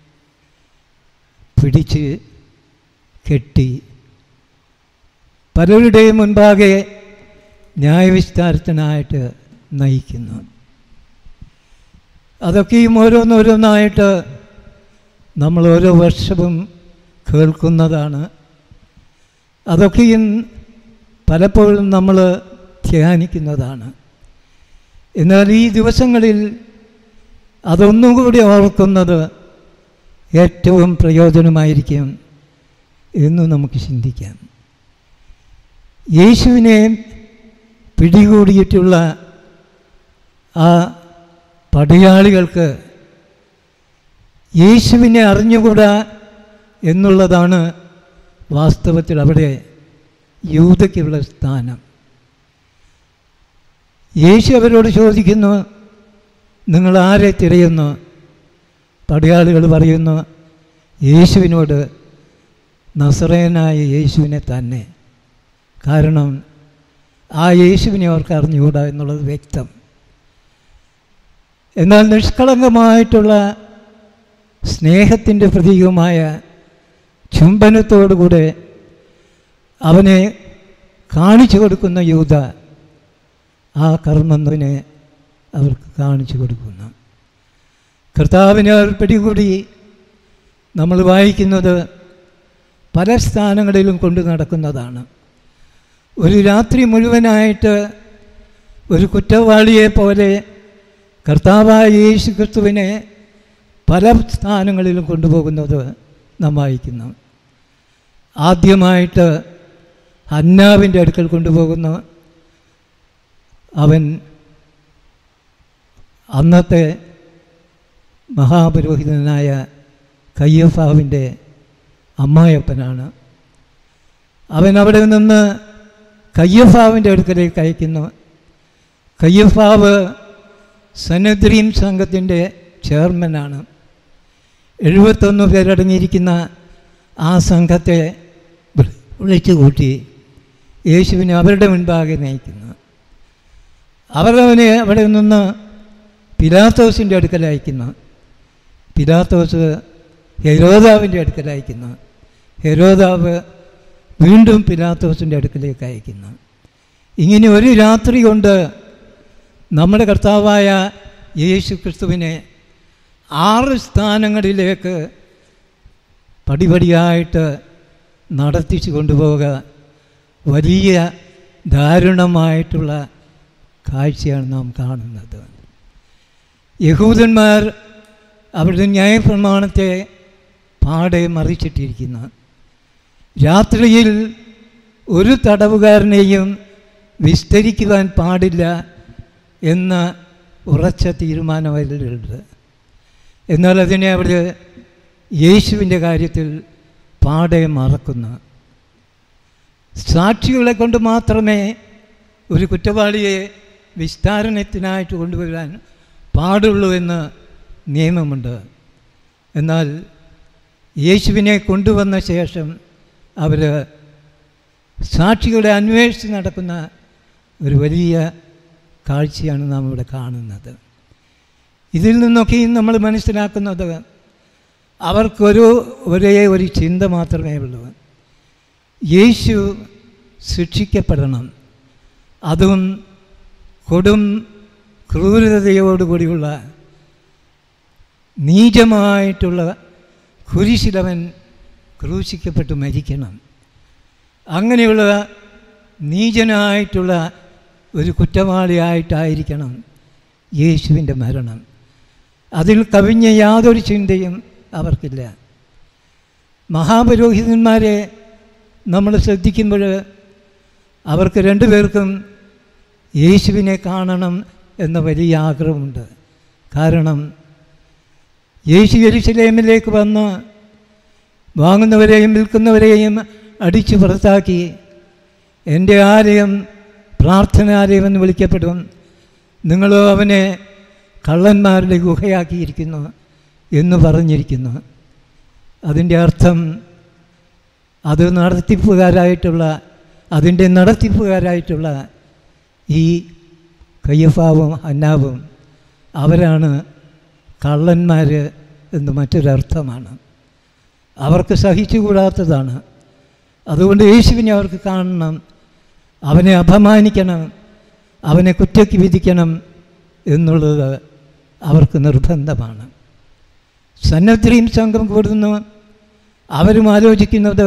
S3: പിടിച്ച് കെട്ടി പലരുടെയും മുൻപാകെ ന്യായവിസ്താരത്തിനായിട്ട് നയിക്കുന്നു അതൊക്കെയും ഓരോന്നോരോന്നായിട്ട് നമ്മൾ ഓരോ വർഷവും കേൾക്കുന്നതാണ് അതൊക്കെയും പലപ്പോഴും നമ്മൾ ധ്യാനിക്കുന്നതാണ് എന്നാൽ ഈ ദിവസങ്ങളിൽ അതൊന്നും കൂടി ഓർക്കുന്നത് ഏറ്റവും പ്രയോജനമായിരിക്കും എന്ന് നമുക്ക് ചിന്തിക്കാം യേശുവിനെ പിടികൂടിയിട്ടുള്ള ആ പടയാളികൾക്ക് യേശുവിനെ അറിഞ്ഞുകൂടാ എന്നുള്ളതാണ് വാസ്തവത്തിൽ അവിടെ യൂതയ്ക്കുള്ള സ്ഥാനം യേശു അവരോട് ചോദിക്കുന്നു നിങ്ങൾ ആരെ തിരയുന്നു പടയാളികൾ പറയുന്നു യേശുവിനോട് നസറേനായ യേശുവിനെ തന്നെ കാരണം ആ യേശുവിനെ അവർക്ക് അറിഞ്ഞുകൂടാ എന്നുള്ളത് വ്യക്തം എന്നാൽ നിഷ്കളങ്കമായിട്ടുള്ള സ്നേഹത്തിൻ്റെ പ്രതീകമായ ചുംബനത്തോടുകൂടെ അവനെ കാണിച്ചു കൊടുക്കുന്ന യൂത ആ കർമ്മത്തിനെ അവർക്ക് കാണിച്ചു കൊടുക്കുന്നു കർത്താവിനെ അവർ പിടികൂടി നമ്മൾ വായിക്കുന്നത് പല സ്ഥാനങ്ങളിലും കൊണ്ടു നടക്കുന്നതാണ് ഒരു രാത്രി മുഴുവനായിട്ട് ഒരു കുറ്റവാളിയെ പോലെ കർത്താവായ യേശു ക്രിസ്തുവിനെ പല സ്ഥാനങ്ങളിലും കൊണ്ടുപോകുന്നത് നാം വായിക്കുന്നു ആദ്യമായിട്ട് ഹന്നാവിൻ്റെ അടുക്കൽ കൊണ്ടുപോകുന്നു അവൻ അന്നത്തെ മഹാപുരോഹിതനായ കയ്യഫാവിൻ്റെ അമ്മായപ്പനാണ് അവൻ അവിടെ നിന്ന് കയ്യഫാവിൻ്റെ അടുക്കലേക്ക് അയക്കുന്നു കയ്യഫാവ് സനദ്രീം സംഘത്തിൻ്റെ ചെയർമാനാണ് എഴുപത്തൊന്ന് പേരടങ്ങിയിരിക്കുന്ന ആ സംഘത്തെ വി- വിളിച്ചു കൂട്ടി യേശുവിനെ അവരുടെ മുൻപാകെ നയിക്കുന്നു അവർ അവനെ അവിടെ നിന്ന് പിലാത്തോസിൻ്റെ അടുക്കൽ അയക്കുന്നു പിലാത്തോസ് ഹെരോദാവിൻ്റെ അടുക്കൽ അയക്കുന്നു ഹെരോദാവ് വീണ്ടും പിലാത്തോസിൻ്റെ അടുക്കലേക്ക് അയക്കുന്നു ഇങ്ങനെ ഒരു രാത്രി കൊണ്ട് നമ്മുടെ കർത്താവായ യേശു ക്രിസ്തുവിനെ ആറ് സ്ഥാനങ്ങളിലേക്ക് പടിപടിയായിട്ട് നടത്തിച്ചു കൊണ്ടുപോവുക വലിയ ദാരുണമായിട്ടുള്ള കാഴ്ചയാണ് നാം കാണുന്നത് യഹൂദന്മാർ അവരുടെ ന്യായപ്രമാണത്തെ പാടെ മറിച്ചിട്ടിരിക്കുന്നു രാത്രിയിൽ ഒരു തടവുകാരനെയും വിസ്തരിക്കുവാൻ പാടില്ല എന്ന ഉറച്ച തീരുമാനം അതിലുണ്ട് എന്നാൽ അതിനെ അവർ യേശുവിൻ്റെ കാര്യത്തിൽ പാടെ മറക്കുന്നു സാക്ഷികളെ കൊണ്ട് മാത്രമേ ഒരു കുറ്റവാളിയെ വിസ്താരണത്തിനായിട്ട് കൊണ്ടുവരാൻ പാടുള്ളൂ എന്ന് നിയമമുണ്ട് എന്നാൽ യേശുവിനെ കൊണ്ടുവന്ന ശേഷം അവർ സാക്ഷികളെ അന്വേഷിച്ച് നടക്കുന്ന ഒരു വലിയ കാഴ്ചയാണ് നാം ഇവിടെ കാണുന്നത് ഇതിൽ നിന്നൊക്കെയും നമ്മൾ മനസ്സിലാക്കുന്നത് അവർക്കൊരു ഒരേ ഒരു ചിന്ത മാത്രമേ ഉള്ളൂ യേശു ശിക്ഷിക്കപ്പെടണം അതും കൊടും ക്രൂരതയോടുകൂടിയുള്ള നീചമായിട്ടുള്ള കുരിശിലവൻ ക്രൂശിക്കപ്പെട്ട് മരിക്കണം അങ്ങനെയുള്ള നീചനായിട്ടുള്ള ഒരു കുറ്റവാളിയായിട്ടായിരിക്കണം യേശുവിൻ്റെ മരണം അതിൽ കവിഞ്ഞ യാതൊരു ചിന്തയും അവർക്കില്ല മഹാപുരോഹിതന്മാരെ നമ്മൾ ശ്രദ്ധിക്കുമ്പോൾ അവർക്ക് രണ്ടുപേർക്കും യേശുവിനെ കാണണം എന്ന വലിയ ആഗ്രഹമുണ്ട് കാരണം യേശു യെരുശലേമിലേക്ക് വന്ന് വാങ്ങുന്നവരെയും വിൽക്കുന്നവരെയും അടിച്ചു പുറത്താക്കി എൻ്റെ ആലയം പ്രാർത്ഥനാലയം എന്ന് വിളിക്കപ്പെടും നിങ്ങളോ അവനെ കള്ളന്മാരുടെ ഗുഹയാക്കിയിരിക്കുന്നു എന്ന് പറഞ്ഞിരിക്കുന്നു അതിൻ്റെ അർത്ഥം അത് നടത്തിപ്പുകാരായിട്ടുള്ള അതിൻ്റെ നടത്തിപ്പുകാരായിട്ടുള്ള ഈ കയ്യഫാവും അന്നാവും അവരാണ് കള്ളന്മാർ എന്ന് മറ്റൊരർത്ഥമാണ് അവർക്ക് സഹിച്ചുകൂടാത്തതാണ് അതുകൊണ്ട് യേശുവിനെ അവർക്ക് കാണണം അവനെ അപമാനിക്കണം അവനെ കുറ്റയ്ക്ക് വിധിക്കണം എന്നുള്ളത് അവർക്ക് നിർബന്ധമാണ് സന്നദ്ധിയും സംഘം കൂടുന്നു അവരും ആലോചിക്കുന്നത്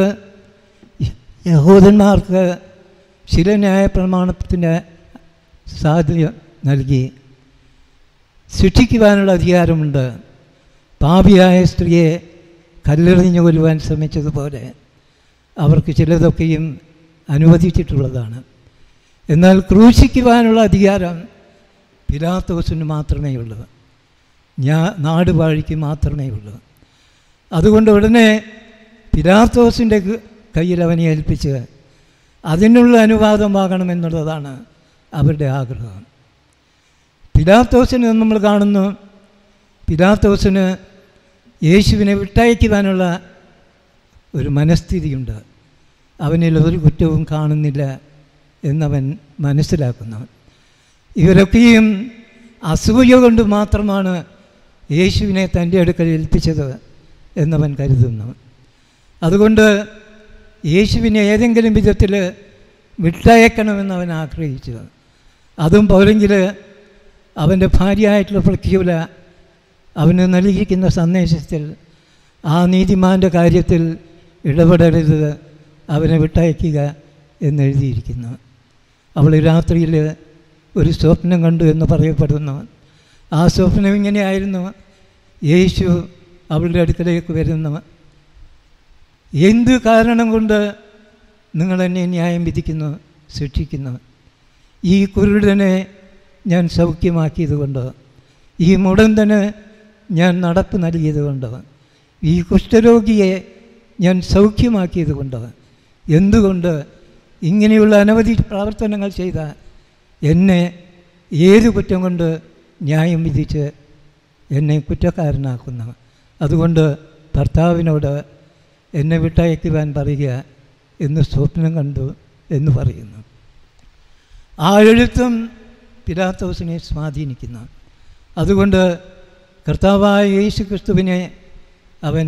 S3: യഹൂദന്മാർക്ക് ശിലന്യായ പ്രമാണത്തിന് സാധ്യത നൽകി ശിക്ഷിക്കുവാനുള്ള അധികാരമുണ്ട് പാപിയായ സ്ത്രീയെ കല്ലെറിഞ്ഞു കൊല്ലുവാൻ ശ്രമിച്ചതുപോലെ അവർക്ക് ചിലതൊക്കെയും അനുവദിച്ചിട്ടുള്ളതാണ് എന്നാൽ ക്രൂശിക്കുവാനുള്ള അധികാരം പിലാത്തോസിന് മാത്രമേ ഉള്ളൂ ഞാ നാട് വാഴിക്ക് മാത്രമേ ഉള്ളൂ അതുകൊണ്ട് ഉടനെ പിലാത്തോസിൻ്റെ കയ്യിൽ അവനെ ഏൽപ്പിച്ച് അതിനുള്ള അനുവാദമാകണമെന്നുള്ളതാണ് അവരുടെ ആഗ്രഹം പിലാത്തോസിന് നമ്മൾ കാണുന്നു പിലാത്തോസിന് യേശുവിനെ വിട്ടയക്കുവാനുള്ള ഒരു മനസ്ഥിതിയുണ്ട് അവനിൽ ഒരു കുറ്റവും കാണുന്നില്ല എന്നവൻ മനസ്സിലാക്കുന്നു ഇവരൊക്കെയും അസൂയ കൊണ്ട് മാത്രമാണ് യേശുവിനെ തൻ്റെ അടുക്കൽ ഏൽപ്പിച്ചത് എന്നവൻ കരുതുന്നു അതുകൊണ്ട് യേശുവിനെ ഏതെങ്കിലും വിധത്തിൽ വിട്ടയക്കണമെന്ന് അവൻ ആഗ്രഹിച്ചു അതും പോരെങ്കിൽ അവൻ്റെ ഭാര്യയായിട്ടുള്ള പ്രഖ്യൂല അവന് നൽകിയിരിക്കുന്ന സന്ദേശത്തിൽ ആ നീതിമാൻ്റെ കാര്യത്തിൽ ഇടപെടരുത് അവനെ വിട്ടയക്കുക എന്നെഴുതിയിരിക്കുന്നു അവൾ രാത്രിയിൽ ഒരു സ്വപ്നം കണ്ടു എന്ന് പറയപ്പെടുന്നു ആ സ്വപ്നം ഇങ്ങനെയായിരുന്നു യേശു അവളുടെ അടുക്കലേക്ക് വരുന്നു എന്ത് കാരണം കൊണ്ട് നിങ്ങൾ എന്നെ ന്യായം വിധിക്കുന്നു ശിക്ഷിക്കുന്നു ഈ കുരുടനെ ഞാൻ സൗഖ്യമാക്കിയത് കൊണ്ട് ഈ മുടന്തന് ഞാൻ നടപ്പ് നൽകിയത് കൊണ്ട് ഈ കുഷ്ഠരോഗിയെ ഞാൻ സൗഖ്യമാക്കിയത് കൊണ്ട് എന്തുകൊണ്ട് ഇങ്ങനെയുള്ള അനവധി പ്രവർത്തനങ്ങൾ ചെയ്ത എന്നെ ഏത് കുറ്റം കൊണ്ട് ന്യായം വിധിച്ച് എന്നെ കുറ്റക്കാരനാക്കുന്നു അതുകൊണ്ട് ഭർത്താവിനോട് എന്നെ വിട്ടയക്കുവാൻ പറയുക എന്ന് സ്വപ്നം കണ്ടു എന്ന് പറയുന്നു ആ എഴുത്തും പിലാത്തോസിനെ സ്വാധീനിക്കുന്നു അതുകൊണ്ട് കർത്താവായ യേശു ക്രിസ്തുവിനെ അവൻ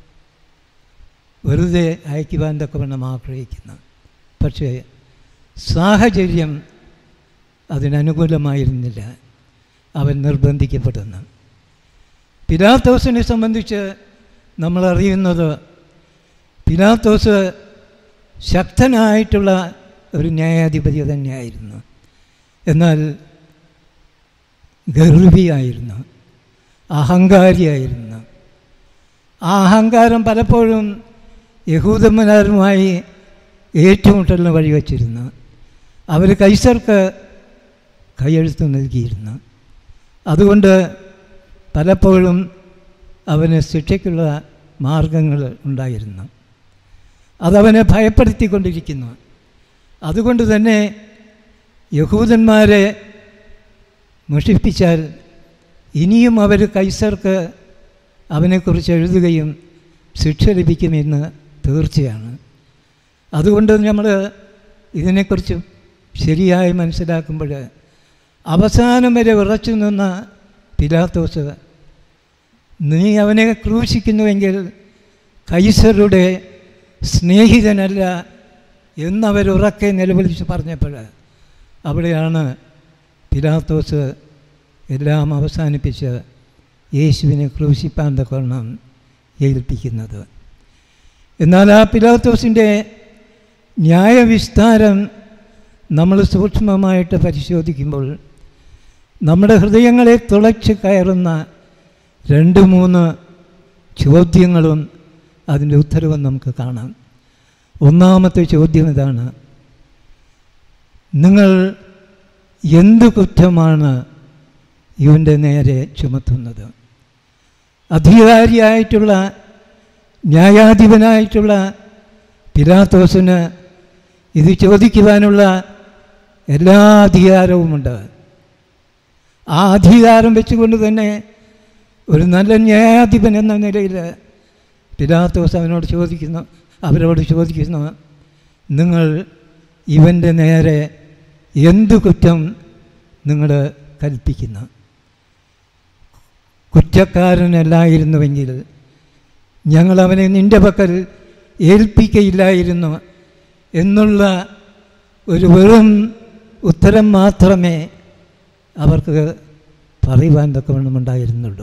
S3: വെറുതെ അയക്കുവാൻ തക്കവണ്ണം ആഗ്രഹിക്കുന്നു പക്ഷേ സാഹചര്യം അതിനനുകൂലമായിരുന്നില്ല അവൻ നിർബന്ധിക്കപ്പെടുന്നു പിലാത്തോസിനെ സംബന്ധിച്ച് നമ്മൾ അറിയുന്നത് പിലാത്തോസ് ശക്തനായിട്ടുള്ള ഒരു ന്യായാധിപതി തന്നെയായിരുന്നു എന്നാൽ ഗർഭിയായിരുന്നു അഹങ്കാരിയായിരുന്നു ആ അഹങ്കാരം പലപ്പോഴും യഹൂദന്മാരുമായി ഏറ്റുമുട്ടലിന് വഴിവെച്ചിരുന്നു അവർ കൈസർക്ക് കൈയെഴുത്ത് നൽകിയിരുന്നു അതുകൊണ്ട് പലപ്പോഴും അവന് ശിക്ഷയ്ക്കുള്ള മാർഗങ്ങൾ ഉണ്ടായിരുന്നു അതവനെ ഭയപ്പെടുത്തിക്കൊണ്ടിരിക്കുന്നു അതുകൊണ്ട് തന്നെ യഹൂദന്മാരെ മുഷിപ്പിച്ചാൽ ഇനിയും അവർ കൈസർക്ക് അവനെക്കുറിച്ച് എഴുതുകയും ശിക്ഷ ലഭിക്കുമെന്ന് തീർച്ചയാണ് അതുകൊണ്ട് നമ്മൾ ഇതിനെക്കുറിച്ച് ശരിയായി മനസ്സിലാക്കുമ്പോൾ അവസാനം വരെ ഉറച്ചു നിന്ന പിലാത്തോസ് നീ അവനെ ക്രൂശിക്കുന്നുവെങ്കിൽ കൈസറുടെ സ്നേഹിതനല്ല എന്നവരുറക്കെ നിലവിളിച്ച് പറഞ്ഞപ്പോൾ അവിടെയാണ് പിലാത്തോസ് എല്ലാം അവസാനിപ്പിച്ച് യേശുവിനെ ക്രൂശിപ്പാൻ തക്കവണ്ണം ഏൽപ്പിക്കുന്നത് എന്നാൽ ആ പിലാത്തോസിൻ്റെ ന്യായവിസ്താരം നമ്മൾ സൂക്ഷ്മമായിട്ട് പരിശോധിക്കുമ്പോൾ നമ്മുടെ ഹൃദയങ്ങളെ തുളച്ച് കയറുന്ന രണ്ട് മൂന്ന് ചോദ്യങ്ങളും അതിൻ്റെ ഉത്തരവും നമുക്ക് കാണാം ഒന്നാമത്തെ ചോദ്യം ഇതാണ് നിങ്ങൾ എന്ത് കുറ്റമാണ് ഇവൻ്റെ നേരെ ചുമത്തുന്നത് അധികാരിയായിട്ടുള്ള ന്യായാധിപനായിട്ടുള്ള പിലാത്തോസിന് ഇത് ചോദിക്കുവാനുള്ള എല്ലാ അധികാരവുമുണ്ട് ആ അധികാരം വെച്ചുകൊണ്ട് തന്നെ ഒരു നല്ല ന്യായാധിപൻ എന്ന നിലയിൽ പിലാത്തോസ് അവനോട് ചോദിക്കുന്നു അവരോട് ചോദിക്കുന്നു നിങ്ങൾ ഇവൻ്റെ നേരെ എന്തു കുറ്റം നിങ്ങൾ കൽപ്പിക്കുന്നു കുറ്റക്കാരനല്ലായിരുന്നുവെങ്കിൽ ഞങ്ങൾ അവനെ നിൻ്റെ പക്കൽ ഏൽപ്പിക്കയില്ലായിരുന്നു എന്നുള്ള ഒരു വെറും ഉത്തരം മാത്രമേ അവർക്ക് പറയുവാൻ തക്കവണ്ണമുണ്ടായിരുന്നുള്ളൂ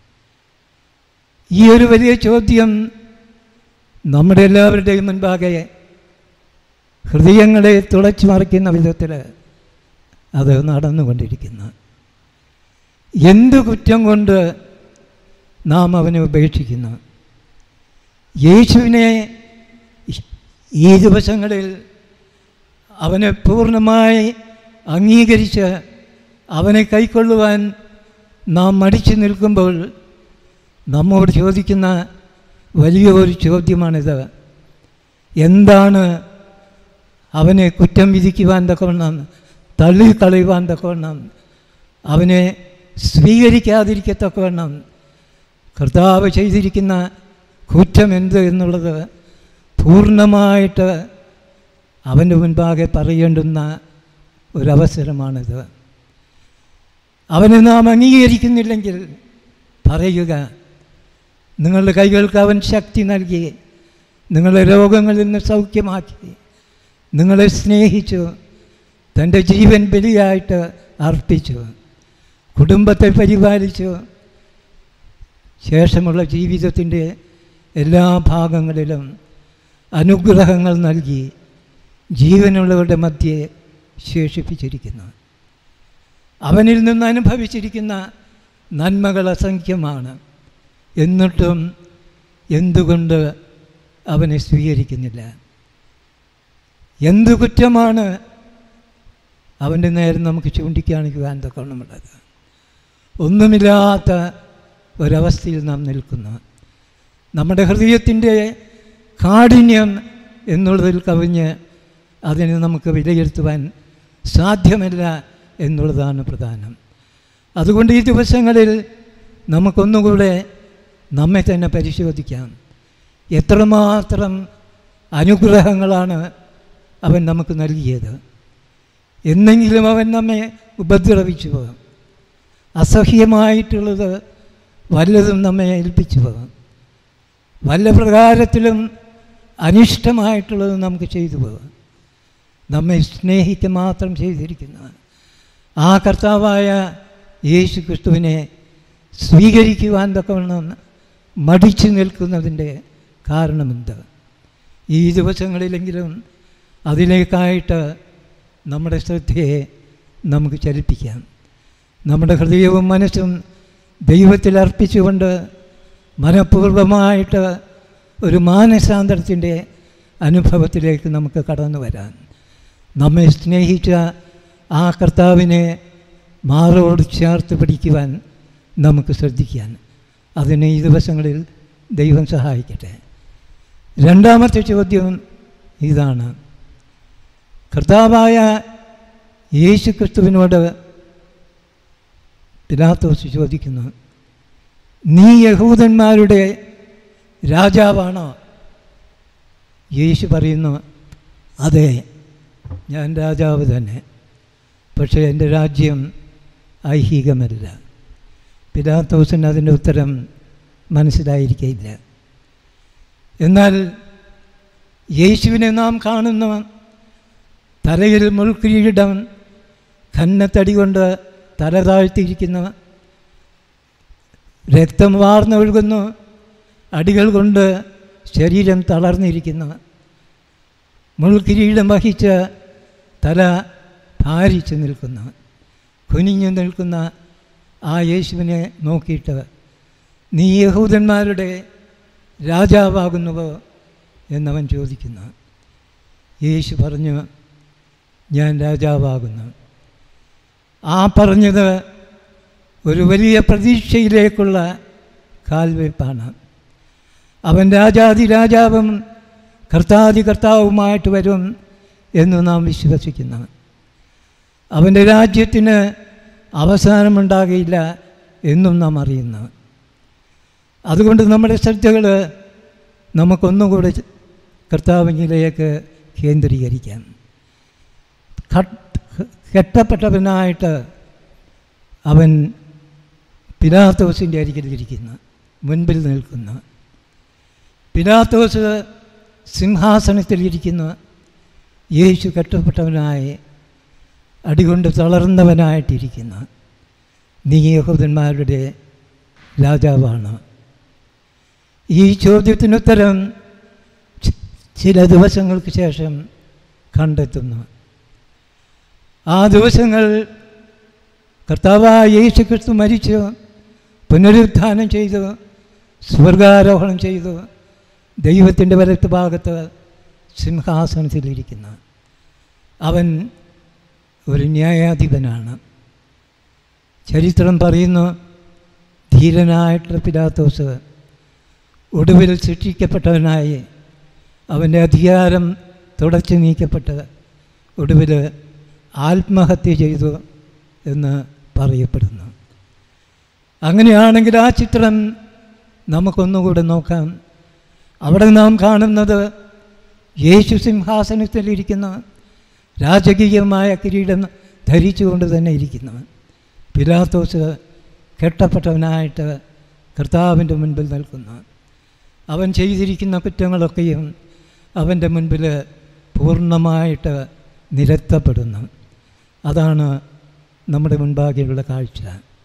S3: ഈ ഒരു വലിയ ചോദ്യം നമ്മുടെ എല്ലാവരുടെയും മുൻപാകെ ഹൃദയങ്ങളെ തുളച്ചു മറിക്കുന്ന വിധത്തിൽ അത് നടന്നുകൊണ്ടിരിക്കുന്നു എന്ത് കുറ്റം കൊണ്ട് നാം അവനെ ഉപേക്ഷിക്കുന്നു യേശുവിനെ ഈ ദിവസങ്ങളിൽ അവനെ പൂർണ്ണമായി അംഗീകരിച്ച് അവനെ കൈക്കൊള്ളുവാൻ നാം മടിച്ചു നിൽക്കുമ്പോൾ നമ്മോട് ചോദിക്കുന്ന വലിയ ഒരു ചോദ്യമാണിത് എന്താണ് അവനെ കുറ്റം വിധിക്കുവാൻ തക്കവണ്ണം തള്ളിക്കളയുവാൻ തക്കവണ്ണം അവനെ സ്വീകരിക്കാതിരിക്കത്തക്കവണ്ണം കർത്താവ് ചെയ്തിരിക്കുന്ന കുറ്റം എന്ത് എന്നുള്ളത് പൂർണ്ണമായിട്ട് അവൻ്റെ മുൻപാകെ പറയേണ്ടുന്ന ഒരവസരമാണിത് അവനെ നാം അംഗീകരിക്കുന്നില്ലെങ്കിൽ പറയുക നിങ്ങളുടെ കൈകൾക്ക് അവൻ ശക്തി നൽകി നിങ്ങളെ രോഗങ്ങളിൽ നിന്ന് സൗഖ്യമാക്കി നിങ്ങളെ സ്നേഹിച്ചു തൻ്റെ ജീവൻ ബലിയായിട്ട് അർപ്പിച്ചു കുടുംബത്തെ പരിപാലിച്ചു ശേഷമുള്ള ജീവിതത്തിൻ്റെ എല്ലാ ഭാഗങ്ങളിലും അനുഗ്രഹങ്ങൾ നൽകി ജീവനുള്ളവരുടെ മധ്യേ ശേഷിപ്പിച്ചിരിക്കുന്നു അവനിൽ നിന്ന് അനുഭവിച്ചിരിക്കുന്ന നന്മകൾ അസംഖ്യമാണ് എന്നിട്ടും എന്തുകൊണ്ട് അവനെ സ്വീകരിക്കുന്നില്ല എന്ത് കുറ്റമാണ് അവൻ്റെ നേരെ നമുക്ക് ചൂണ്ടിക്കാണിക്കുവാൻ തക്കവണ്ണമുള്ളത് ഒന്നുമില്ലാത്ത ഒരവസ്ഥയിൽ നാം നിൽക്കുന്നു നമ്മുടെ ഹൃദയത്തിൻ്റെ കാഠിന്യം എന്നുള്ളതിൽ കവിഞ്ഞ് അതിനെ നമുക്ക് വിലയിരുത്തുവാൻ സാധ്യമല്ല എന്നുള്ളതാണ് പ്രധാനം അതുകൊണ്ട് ഈ ദിവസങ്ങളിൽ നമുക്കൊന്നുകൂടെ നമ്മെ തന്നെ പരിശോധിക്കാം എത്രമാത്രം അനുഗ്രഹങ്ങളാണ് അവൻ നമുക്ക് നൽകിയത് എന്നെങ്കിലും അവൻ നമ്മെ ഉപദ്രവിച്ചു പോകും അസഹ്യമായിട്ടുള്ളത് വല്ലതും നമ്മെ ഏൽപ്പിച്ചു പോകും വല്ല പ്രകാരത്തിലും അനിഷ്ടമായിട്ടുള്ളത് നമുക്ക് ചെയ്തു പോകും നമ്മെ സ്നേഹിക്കുക മാത്രം ചെയ്തിരിക്കുന്ന ആ കർത്താവായ യേശു ക്രിസ്തുവിനെ സ്വീകരിക്കുവാൻ തക്കവണ്ണം മടിച്ചു നിൽക്കുന്നതിൻ്റെ കാരണമെന്ത് ഈ ദിവസങ്ങളിലെങ്കിലും അതിലേക്കായിട്ട് നമ്മുടെ ശ്രദ്ധയെ നമുക്ക് ചലിപ്പിക്കാം നമ്മുടെ ഹൃദയവും മനസ്സും ദൈവത്തിൽ അർപ്പിച്ചുകൊണ്ട് മനഃപൂർവമായിട്ട് ഒരു മാനസാന്തരത്തിൻ്റെ അനുഭവത്തിലേക്ക് നമുക്ക് കടന്നു വരാൻ നമ്മെ സ്നേഹിച്ച ആ കർത്താവിനെ മാറോട് ചേർത്ത് പിടിക്കുവാൻ നമുക്ക് ശ്രദ്ധിക്കാൻ അതിന് ഈ ദിവസങ്ങളിൽ ദൈവം സഹായിക്കട്ടെ രണ്ടാമത്തെ ചോദ്യം ഇതാണ് കർത്താവായ യേശു ക്രിസ്തുവിനോട് പിലാത്തോസ് ചോദിക്കുന്നു നീ യഹൂദന്മാരുടെ രാജാവാണോ യേശു പറയുന്നു അതെ ഞാൻ രാജാവ് തന്നെ പക്ഷേ എൻ്റെ രാജ്യം ഐഹികമല്ല പിലാത്തോസിന് അതിൻ്റെ ഉത്തരം മനസ്സിലായിരിക്കില്ല എന്നാൽ യേശുവിനെ നാം കാണുന്ന തലയിൽ മുൾക്കിരീടം കന്നത്തടി കൊണ്ട് തല താഴ്ത്തിയിരിക്കുന്ന രക്തം വാർന്നൊഴുകുന്നു അടികൾ കൊണ്ട് ശരീരം തളർന്നിരിക്കുന്നു മുൾക്കിരീടം വഹിച്ച് തല ഭാരിച്ച് നിൽക്കുന്നു കുനിഞ്ഞു നിൽക്കുന്ന ആ യേശുവിനെ നോക്കിയിട്ട് നീ യഹൂദന്മാരുടെ രാജാവാകുന്നുവോ എന്നവൻ ചോദിക്കുന്നു യേശു പറഞ്ഞു ഞാൻ രാജാവാകുന്നു ആ പറഞ്ഞത് ഒരു വലിയ പ്രതീക്ഷയിലേക്കുള്ള കാൽവയ്പ്പാണ് അവൻ രാജാതി രാജാവും കർത്താതി കർത്താവുമായിട്ട് വരും എന്ന് നാം വിശ്വസിക്കുന്നു അവൻ്റെ രാജ്യത്തിന് അവസാനമുണ്ടാകില്ല എന്നും നാം അറിയുന്നു അതുകൊണ്ട് നമ്മുടെ ശ്രദ്ധകൾ നമുക്കൊന്നുകൂടെ കർത്താവിലേക്ക് കേന്ദ്രീകരിക്കാം കെട്ടപ്പെട്ടവനായിട്ട് അവൻ പിലാത്തോസിൻ്റെ അരികിലിരിക്കുന്നു മുൻപിൽ നിൽക്കുന്നു പിലാത്തോസ് സിംഹാസനത്തിലിരിക്കുന്നു യേശു കെട്ടപ്പെട്ടവനായി അടികൊണ്ട് തളർന്നവനായിട്ടിരിക്കുന്നു നീ യഹൂദന്മാരുടെ രാജാവാണ് ഈ ചോദ്യത്തിനുത്തരം ചി- ചില ദിവസങ്ങൾക്ക് ശേഷം കണ്ടെത്തുന്നു ആ ദിവസങ്ങൾ കർത്താവായ യേശു ക്രിസ്തു മരിച്ചു പുനരുത്ഥാനം ചെയ്തു സ്വർഗാരോഹണം ചെയ്തു ദൈവത്തിൻ്റെ വലത്ത് ഭാഗത്ത് സിംഹാസനത്തിലിരിക്കുന്നു അവൻ ഒരു ന്യായാധിപനാണ് ചരിത്രം പറയുന്നു ധീരനായിട്ടുള്ള പിലാത്തോസ് ഒടുവിൽ ശിക്ഷിക്കപ്പെട്ടവനായി അവൻ്റെ അധികാരം തുടച്ചു നീക്കപ്പെട്ട് ഒടുവിൽ ആത്മഹത്യ ചെയ്തു എന്ന് പറയപ്പെടുന്നു അങ്ങനെയാണെങ്കിൽ ആ ചിത്രം നമുക്കൊന്നുകൂടെ നോക്കാം അവിടെ നാം കാണുന്നത് യേശു സിംഹാസനത്തിലിരിക്കുന്ന രാജകീയമായ കിരീടം ധരിച്ചുകൊണ്ട് തന്നെ ഇരിക്കുന്നു പിലാത്തോസ് കെട്ടപ്പെട്ടവനായിട്ട് കർത്താവിൻ്റെ മുൻപിൽ നിൽക്കുന്നു അവൻ ചെയ്തിരിക്കുന്ന കുറ്റങ്ങളൊക്കെയും അവൻ്റെ മുൻപിൽ പൂർണ്ണമായിട്ട് നിരത്തപ്പെടുന്നു അതാണ് നമ്മുടെ മുൻപാകെയുള്ള കാഴ്ച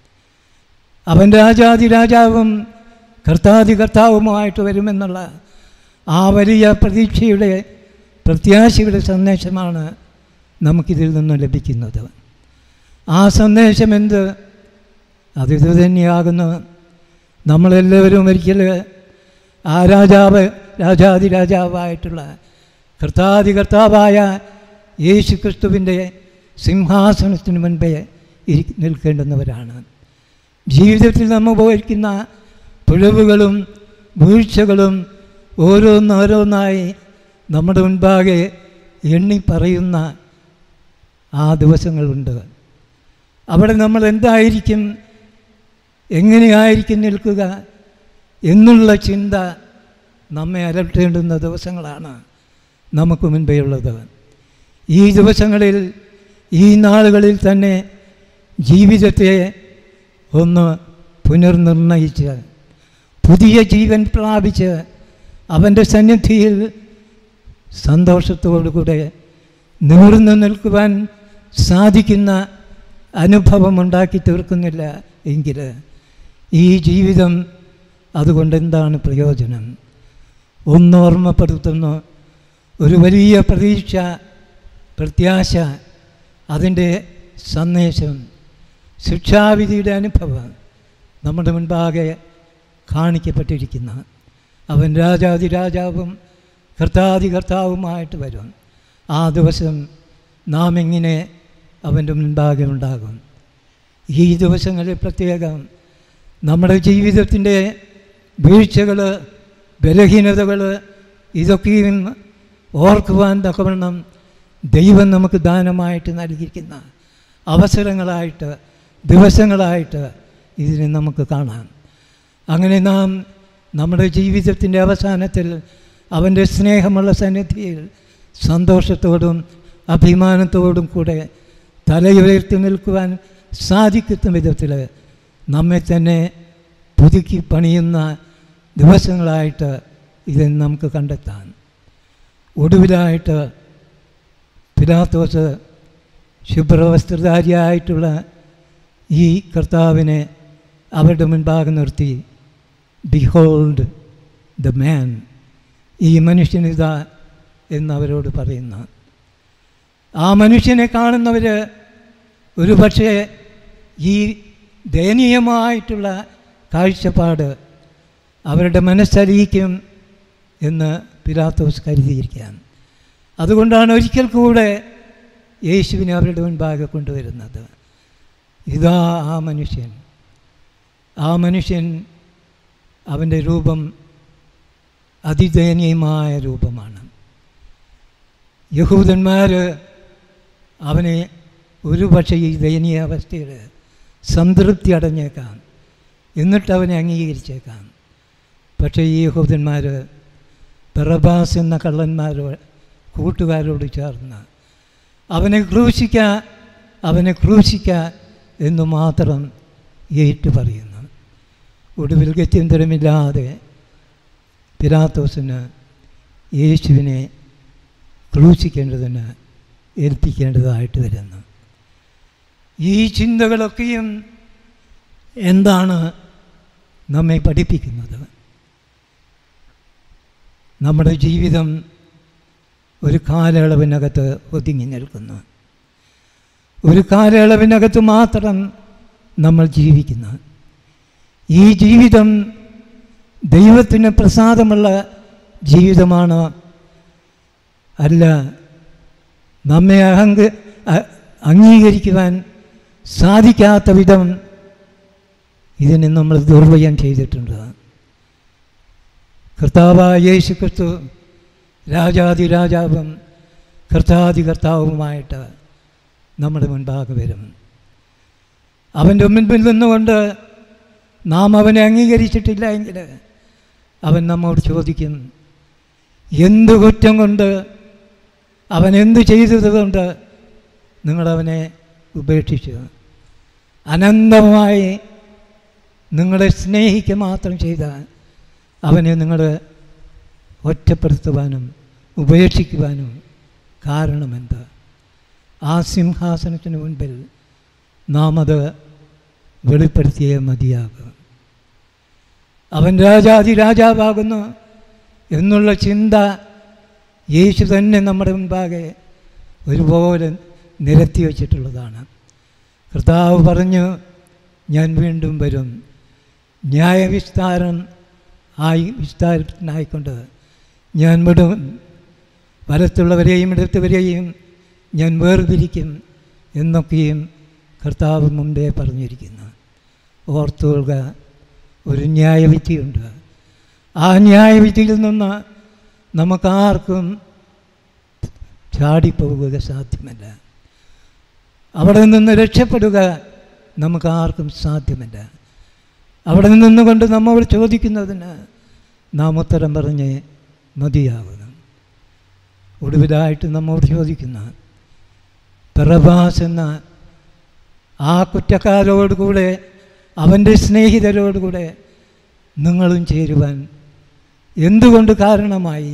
S3: അവൻ രാജാതി രാജാവും കർത്താതി കർത്താവുമായിട്ട് വരുമെന്നുള്ള ആ വലിയ പ്രതീക്ഷയുടെ പ്രത്യാശയുടെ സന്ദേശമാണ് നമുക്കിതിൽ നിന്ന് ലഭിക്കുന്നത് ആ സന്ദേശം എന്ത് അതിത് തന്നെയാകുന്നു നമ്മളെല്ലാവരും ഒരിക്കൽ ആ രാജാവ് രാജാതി രാജാവായിട്ടുള്ള കർത്താതി കർത്താവായ യേശു ക്രിസ്തുവിൻ്റെ സിംഹാസനത്തിന് മുൻപേ ഇരി നിൽക്കേണ്ടുന്നവരാണ് ജീവിതത്തിൽ നമ്മൾ ഉപയോഗിക്കുന്ന പിഴവുകളും വീഴ്ചകളും ഓരോന്നോരോന്നായി നമ്മുടെ മുൻപാകെ എണ്ണി പറയുന്ന ആ ദിവസങ്ങളുണ്ട് അവിടെ നമ്മൾ എന്തായിരിക്കും എങ്ങനെയായിരിക്കും നിൽക്കുക എന്നുള്ള ചിന്ത നമ്മെ അലട്ടേണ്ടുന്ന ദിവസങ്ങളാണ് നമുക്ക് മുൻപേ ഉള്ളത് ഈ ദിവസങ്ങളിൽ ഈ നാളുകളിൽ തന്നെ ജീവിതത്തെ ഒന്ന് പുനർനിർണയിച്ച് പുതിയ ജീവൻ പ്രാപിച്ച് അവൻ്റെ സന്നിധിയിൽ സന്തോഷത്തോടുകൂടെ നിവർന്നു നിൽക്കുവാൻ സാധിക്കുന്ന അനുഭവം ഉണ്ടാക്കി തീർക്കുന്നില്ല എങ്കിൽ ഈ ജീവിതം അതുകൊണ്ട് എന്താണ് പ്രയോജനം ഒന്നോർമ്മപ്പെടുത്തുന്നു ഒരു വലിയ പ്രതീക്ഷ പ്രത്യാശ അതിൻ്റെ സന്ദേശം ശിക്ഷാവിധിയുടെ അനുഭവം നമ്മുടെ മുൻപാകെ കാണിക്കപ്പെട്ടിരിക്കുന്ന അവൻ രാജാതി രാജാവും കർത്താതി കർത്താവുമായിട്ട് വരും ആ ദിവസം നാം എങ്ങനെ അവൻ്റെ മുൻപാകെ ഉണ്ടാകും ഈ ദിവസങ്ങളിൽ പ്രത്യേകം നമ്മുടെ ജീവിതത്തിൻ്റെ വീഴ്ചകൾ ബലഹീനതകൾ ഇതൊക്കെയും ഓർക്കുവാൻ തക്കവണ്ണം ദൈവം നമുക്ക് ദാനമായിട്ട് നൽകിയിരിക്കുന്ന അവസരങ്ങളായിട്ട് ദിവസങ്ങളായിട്ട് ഇതിനെ നമുക്ക് കാണാം അങ്ങനെ നാം നമ്മുടെ ജീവിതത്തിൻ്റെ അവസാനത്തിൽ അവൻ്റെ സ്നേഹമുള്ള സന്നിധിയിൽ സന്തോഷത്തോടും അഭിമാനത്തോടും കൂടെ തലയുയർത്തി നിൽക്കുവാൻ സാധിക്കുന്ന വിധത്തിൽ നമ്മെ തന്നെ പുതുക്കി പണിയുന്ന ദിവസങ്ങളായിട്ട് ഇത് നമുക്ക് കണ്ടെത്താം ഒടുവിലായിട്ട് പിലാത്തോസ് ശുഭ്രവസ്ത്രധാരിയായിട്ടുള്ള ഈ കർത്താവിനെ അവരുടെ മുൻപാകെ നിർത്തി ബിഹോൾഡ് ദ മാൻ ഈ മനുഷ്യനിതാ എന്നവരോട് പറയുന്ന ആ മനുഷ്യനെ കാണുന്നവർ ഒരു പക്ഷേ ഈ ദയനീയമായിട്ടുള്ള കാഴ്ചപ്പാട് അവരുടെ മനസ്സലിയിക്കും എന്ന് പിലാത്തോസ് കരുതിയിരിക്കാൻ അതുകൊണ്ടാണ് ഒരിക്കൽ കൂടെ യേശുവിനെ അവരുടെ മുൻപാകെ കൊണ്ടുവരുന്നത് ഇതാ ആ മനുഷ്യൻ ആ മനുഷ്യൻ അവൻ്റെ രൂപം അതിദയനീയമായ രൂപമാണ് യഹൂദന്മാർ അവനെ ഒരു പക്ഷേ ഈ ദയനീയ അവസ്ഥയിൽ സംതൃപ്തി അടഞ്ഞേക്കാം എന്നിട്ട് അവനെ അംഗീകരിച്ചേക്കാം പക്ഷേ ഈ യഹൂദന്മാർ ബറബാസ് എന്ന കള്ളന്മാരോ കൂട്ടുകാരോട് ചേർന്ന് അവനെ ക്രൂശിക്ക അവനെ ക്രൂശിക്ക എന്ന് മാത്രം ഏറ്റു പറയുന്നു ഒടുവിൽ ഗത്യന്തരമില്ലാതെ പിലാത്തോസിന് യേശുവിനെ ക്രൂശിക്കേണ്ടതിന് ഏൽപ്പിക്കേണ്ടതായിട്ട് വരുന്നു ഈ ചിന്തകളൊക്കെയും എന്താണ് നമ്മെ പഠിപ്പിക്കുന്നത് നമ്മുടെ ജീവിതം ഒരു കാലയളവിനകത്ത് ഒതുങ്ങി നിൽക്കുന്നു ഒരു കാലയളവിനകത്ത് മാത്രം നമ്മൾ ജീവിക്കുന്നു ഈ ജീവിതം ദൈവത്തിന് പ്രസാദമുള്ള ജീവിതമാണ് അല്ല നമ്മെ അഹങ്ക അ- അംഗീകരിക്കുവാൻ സാധിക്കാത്ത വിധം ഇതിനെ നമ്മൾ ദുർവ്യയം ചെയ്തിട്ടുണ്ട് കർത്താവായ യേശു ക്രിസ്തു രാജാതി രാജാവും കർത്താതി കർത്താവുമായിട്ട് നമ്മുടെ മുൻപാകെ വരും അവൻ്റെ മുൻപിൽ നിന്നുകൊണ്ട് നാം അവനെ അംഗീകരിച്ചിട്ടില്ല എങ്കിൽ അവൻ നമ്മോട് ചോദിക്കും എന്ത് കുറ്റം കൊണ്ട് അവൻ എന്ത് ചെയ്തതുകൊണ്ട് നിങ്ങളവനെ ഉപേക്ഷിച്ചു അനന്തമായി നിങ്ങളെ സ്നേഹിക്കുക മാത്രം ചെയ്ത അവനെ നിങ്ങൾ ഒറ്റപ്പെടുത്തുവാനും ഉപേക്ഷിക്കുവാനും കാരണമെന്ത് ആ സിംഹാസനത്തിന് മുൻപിൽ നാം അത് വെളിപ്പെടുത്തിയേ മതിയാകും അവൻ രാജാതി രാജാവാകുന്നു എന്നുള്ള ചിന്ത യേശു തന്നെ നമ്മുടെ മുൻപാകെ ഒരുപോലെ നിരത്തി വച്ചിട്ടുള്ളതാണ് കർത്താവ് പറഞ്ഞു ഞാൻ വീണ്ടും വരും ന്യായവിസ്താരം ആയി വിസ്താരത്തിനായിക്കൊണ്ട് ഞാൻ വിടും വലത്തുള്ളവരെയും ഇടത്തുവരെയും ഞാൻ വേർതിരിക്കും എന്നൊക്കെയും കർത്താവ് മുമ്പേ പറഞ്ഞിരിക്കുന്നു ഓർത്തുകൊള്ളുക ഒരു ന്യായവിധിയുണ്ട് ആ ന്യായവിധിയിൽ നിന്ന് നമുക്കാർക്കും ചാടിപ്പോവുക സാധ്യമല്ല അവിടെ നിന്ന് രക്ഷപ്പെടുക നമുക്ക് ആർക്കും സാധ്യമല്ല അവിടെ നിന്നുകൊണ്ട് നമ്മോട് ചോദിക്കുന്നതിന് നാം ഉത്തരം പറഞ്ഞ് മതിയാകുന്നു ഒടുവിലായിട്ട് നമ്മോട് ചോദിക്കുന്ന പെറബാസ് എന്ന ആ കുറ്റക്കാരോടുകൂടെ അവൻ്റെ സ്നേഹിതരോടുകൂടെ നിങ്ങളും ചേരുവാൻ എന്തുകൊണ്ട് കാരണമായി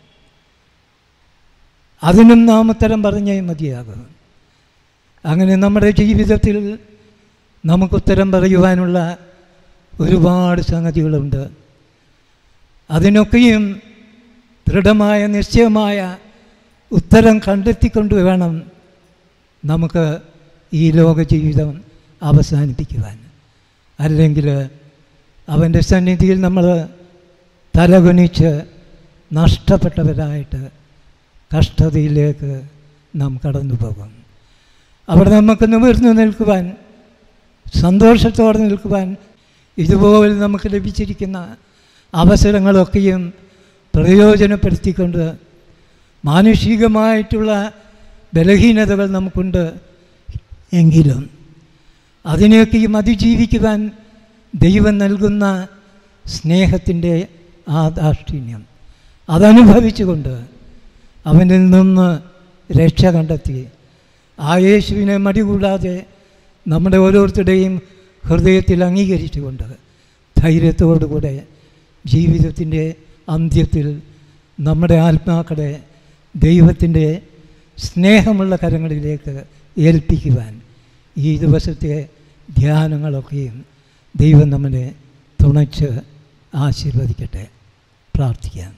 S3: അതിനും നാം ഉത്തരം പറഞ്ഞേ മതിയാകും അങ്ങനെ നമ്മുടെ ജീവിതത്തിൽ നമുക്ക് ഉത്തരം പറയുവാനുള്ള ഒരുപാട് സംഗതികളുണ്ട് അതിനൊക്കെയും ദൃഢമായ നിശ്ചയമായ ഉത്തരം കണ്ടെത്തിക്കൊണ്ട് വേണം നമുക്ക് ഈ ലോക ജീവിതം അവസാനിപ്പിക്കുവാൻ അല്ലെങ്കിൽ അവൻ്റെ സന്നിധിയിൽ നമ്മൾ തലകുനിച്ച് നഷ്ടപ്പെട്ടവരായിട്ട് കഷ്ടതയിലേക്ക് നാം കടന്നു പോകും അവിടെ നമുക്ക് നിമിർന്നു നിൽക്കുവാൻ സന്തോഷത്തോടെ നിൽക്കുവാൻ ഇതുപോലെ നമുക്ക് ലഭിച്ചിരിക്കുന്ന അവസരങ്ങളൊക്കെയും പ്രയോജനപ്പെടുത്തിക്കൊണ്ട് മാനുഷികമായിട്ടുള്ള ബലഹീനതകൾ നമുക്കുണ്ട് എങ്കിലും അതിനെയൊക്കെയും അതിജീവിക്കുവാൻ ദൈവം നൽകുന്ന സ്നേഹത്തിൻ്റെ ആ ദാക്ഷിണ്യം അതനുഭവിച്ചുകൊണ്ട് അവനിൽ നിന്ന് രക്ഷ കണ്ടെത്തി ആ യേശുവിനെ മടികൂടാതെ നമ്മുടെ ഓരോരുത്തരുടെയും ഹൃദയത്തിൽ അംഗീകരിച്ചുകൊണ്ട് ധൈര്യത്തോടുകൂടെ ജീവിതത്തിൻ്റെ അന്ത്യത്തിൽ നമ്മുടെ ആത്മാക്കളെ ദൈവത്തിൻ്റെ സ്നേഹമുള്ള കരങ്ങളിലേക്ക് ഏൽപ്പിക്കുവാൻ ഈ ദിവസത്തെ ധ്യാനങ്ങളൊക്കെയും ദൈവം നമ്മളെ തുണച്ച് ആശീർവദിക്കട്ടെ പ്രാർത്ഥിക്കാം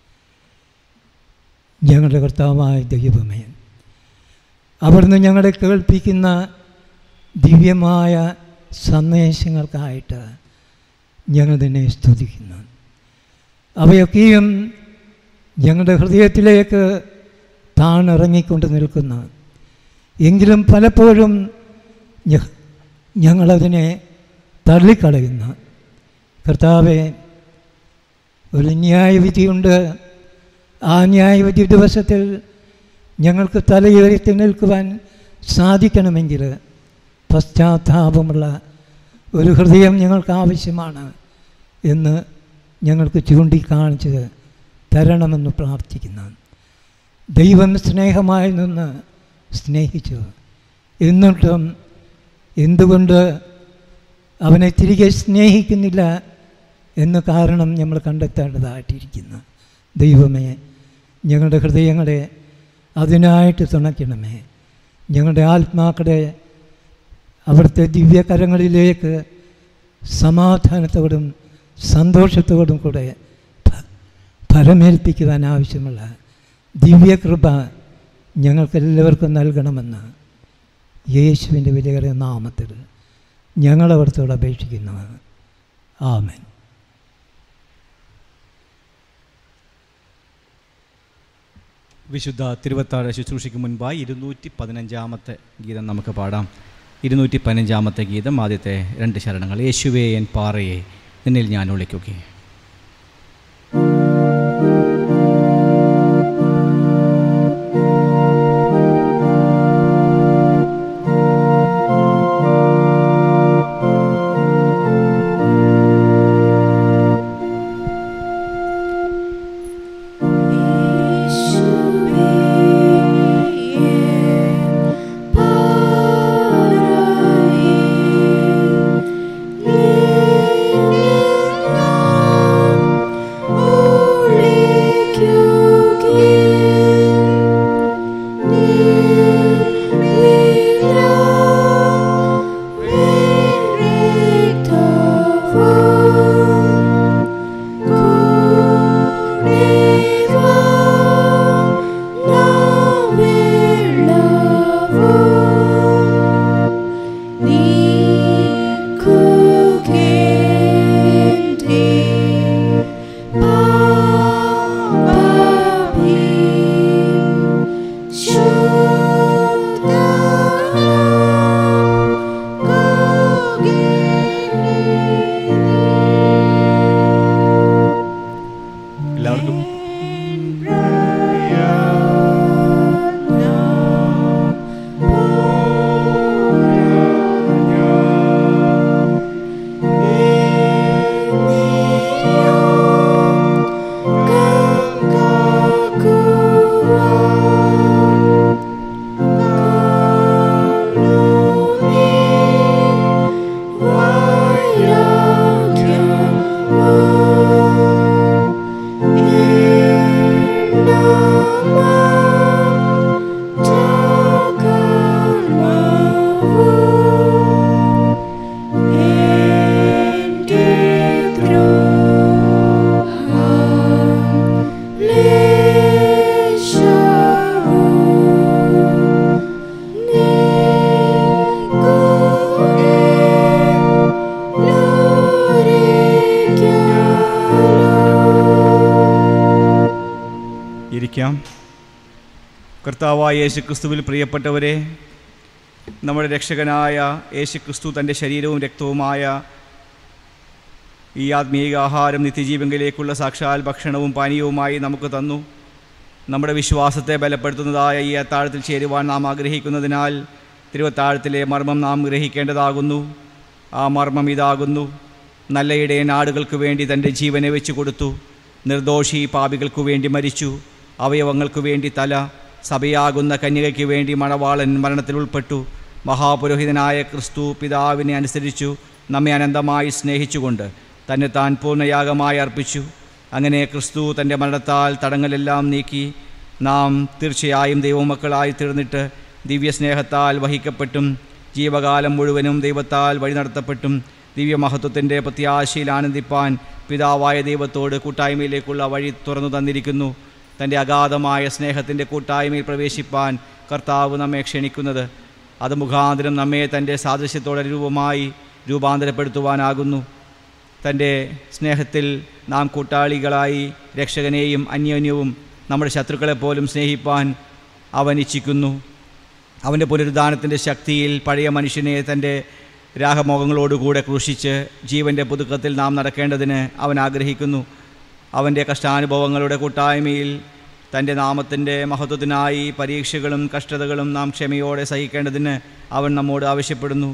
S3: ഞങ്ങളുടെ കർത്താവായ ദൈവമേ അവിടുന്ന് ഞങ്ങളെ കേൾപ്പിക്കുന്ന ദിവ്യമായ സന്ദേശങ്ങൾക്കായിട്ട് ഞങ്ങൾ തന്നെ സ്തുതിക്കുന്നു അവയൊക്കെയും ഞങ്ങളുടെ ഹൃദയത്തിലേക്ക് താണിറങ്ങിക്കൊണ്ട് നിൽക്കുന്ന എങ്കിലും പലപ്പോഴും ഞ- ഞങ്ങളതിനെ തള്ളിക്കളയുന്ന കർത്താവെ ഒരു ന്യായവിധിയുണ്ട് ആ ന്യായവിധി ദിവസത്തിൽ ഞങ്ങൾക്ക് തലയുയർത്തി നിൽക്കുവാൻ സാധിക്കണമെങ്കിൽ പശ്ചാത്താപമുള്ള ഒരു ഹൃദയം ഞങ്ങൾക്ക് ആവശ്യമാണ് എന്ന് ഞങ്ങൾക്ക് ചൂണ്ടിക്കാണിച്ച് തരണമെന്ന് പ്രാർത്ഥിക്കുന്നു ദൈവം സ്നേഹമായി നിന്ന് സ്നേഹിച്ചു എന്നിട്ടും എന്തുകൊണ്ട് അവനെ തിരികെ സ്നേഹിക്കുന്നില്ല എന്ന് കാരണം നമ്മൾ കണ്ടെത്തേണ്ടതായിട്ടിരിക്കുന്നു ദൈവമേ ഞങ്ങളുടെ ഹൃദയങ്ങളെ അതിനായിട്ട് തുണയ്ക്കണമേ ഞങ്ങളുടെ ആത്മാക്കളെ അവിടുത്തെ ദിവ്യകരങ്ങളിലേക്ക് സമാധാനത്തോടും സന്തോഷത്തോടും കൂടെ ഫ- ഫലമേൽപ്പിക്കുവാൻ ആവശ്യമുള്ള ദിവ്യകൃപ ഞങ്ങൾക്കെല്ലാവർക്കും നൽകണമെന്ന് യേശുവിൻ്റെ വിലയേറിയ നാമത്തിൽ ഞങ്ങളവിടത്തോട് അപേക്ഷിക്കുന്നു ആമൻ
S1: വിശുദ്ധ തിരുവത്താഴ ശുശ്രൂഷയ്ക്ക് മുൻപായി ഇരുന്നൂറ്റി പതിനഞ്ചാമത്തെ ഗീതം നമുക്ക് പാടാം ഇരുന്നൂറ്റി പതിനഞ്ചാമത്തെ ഗീതം ആദ്യത്തെ രണ്ട് ശരണങ്ങൾ യേശുവേ എൻ പാറയെ നിന്നിൽ ഞാൻ വിളിക്കുകയെ എല്ലാവർക്കും
S4: Glory
S1: ഇരിക്കാം കർത്താവായ യേശു ക്രിസ്തുവിൽ പ്രിയപ്പെട്ടവരെ നമ്മുടെ രക്ഷകനായ യേശു ക്രിസ്തു തൻ്റെ ശരീരവും രക്തവുമായ ഈ ആത്മീയ ആഹാരം നിത്യജീവങ്കിലേക്കുള്ള സാക്ഷാൽ ഭക്ഷണവും പാനീയവുമായി നമുക്ക് തന്നു നമ്മുടെ വിശ്വാസത്തെ ബലപ്പെടുത്തുന്നതായ ഈ അത്താഴത്തിൽ ചേരുവാൻ നാം ആഗ്രഹിക്കുന്നതിനാൽ തിരുവത്താഴത്തിലെ മർമ്മം നാം ഗ്രഹിക്കേണ്ടതാകുന്നു ആ മർമ്മം ഇതാകുന്നു നല്ല ഇടയൻ ആടുകൾക്ക് വേണ്ടി തൻ്റെ ജീവനെ വെച്ചു കൊടുത്തു നിർദോഷി പാപികൾക്കു വേണ്ടി മരിച്ചു അവയവങ്ങൾക്ക് വേണ്ടി തല സഭയാകുന്ന കന്യകയ്ക്ക് വേണ്ടി മണവാളൻ മരണത്തിൽ ഉൾപ്പെട്ടു മഹാപുരോഹിതനായ ക്രിസ്തു പിതാവിനെ അനുസരിച്ചു നമ്മെ അനന്തമായി സ്നേഹിച്ചുകൊണ്ട് തന്നെ താൻ പൂർണ്ണയാഗമായി അർപ്പിച്ചു അങ്ങനെ ക്രിസ്തു തൻ്റെ മരണത്താൽ തടങ്ങലെല്ലാം നീക്കി നാം തീർച്ചയായും ദൈവമക്കളായി തീർന്നിട്ട് ദിവ്യസ്നേഹത്താൽ വഹിക്കപ്പെട്ടും ജീവകാലം മുഴുവനും ദൈവത്താൽ വഴി നടത്തപ്പെട്ടും ദിവ്യമഹത്വത്തിൻ്റെ പ്രത്യാശയിൽ ആനന്ദിപ്പാൻ പിതാവായ ദൈവത്തോട് കൂട്ടായ്മയിലേക്കുള്ള വഴി തുറന്നു തന്നിരിക്കുന്നു തൻ്റെ അഗാധമായ സ്നേഹത്തിൻ്റെ കൂട്ടായ്മയിൽ പ്രവേശിപ്പാൻ കർത്താവ് നമ്മെ ക്ഷണിക്കുന്നത് അത് മുഖാന്തരം നമ്മെ തൻ്റെ സാദൃശ്യത്തോടെ രൂപമായി രൂപാന്തരപ്പെടുത്തുവാനാകുന്നു തൻ്റെ സ്നേഹത്തിൽ നാം കൂട്ടാളികളായി രക്ഷകനെയും അന്യോന്യവും നമ്മുടെ ശത്രുക്കളെപ്പോലും സ്നേഹിപ്പാൻ അവൻ ഇച്ഛിക്കുന്നു അവൻ്റെ പുനരുദ്ധാനത്തിൻ്റെ ശക്തിയിൽ പഴയ മനുഷ്യനെ തൻ്റെ രാഗമോഹങ്ങളോടുകൂടെ ക്രൂശിച്ച് ജീവൻ്റെ പുതുക്കത്തിൽ നാം നടക്കേണ്ടതിന് അവൻ ആഗ്രഹിക്കുന്നു അവൻ്റെ കഷ്ടാനുഭവങ്ങളുടെ കൂട്ടായ്മയിൽ തൻ്റെ നാമത്തിൻ്റെ മഹത്വത്തിനായി പരീക്ഷകളും കഷ്ടതകളും നാം ക്ഷമയോടെ സഹിക്കേണ്ടതിന് അവൻ നമ്മോട് ആവശ്യപ്പെടുന്നു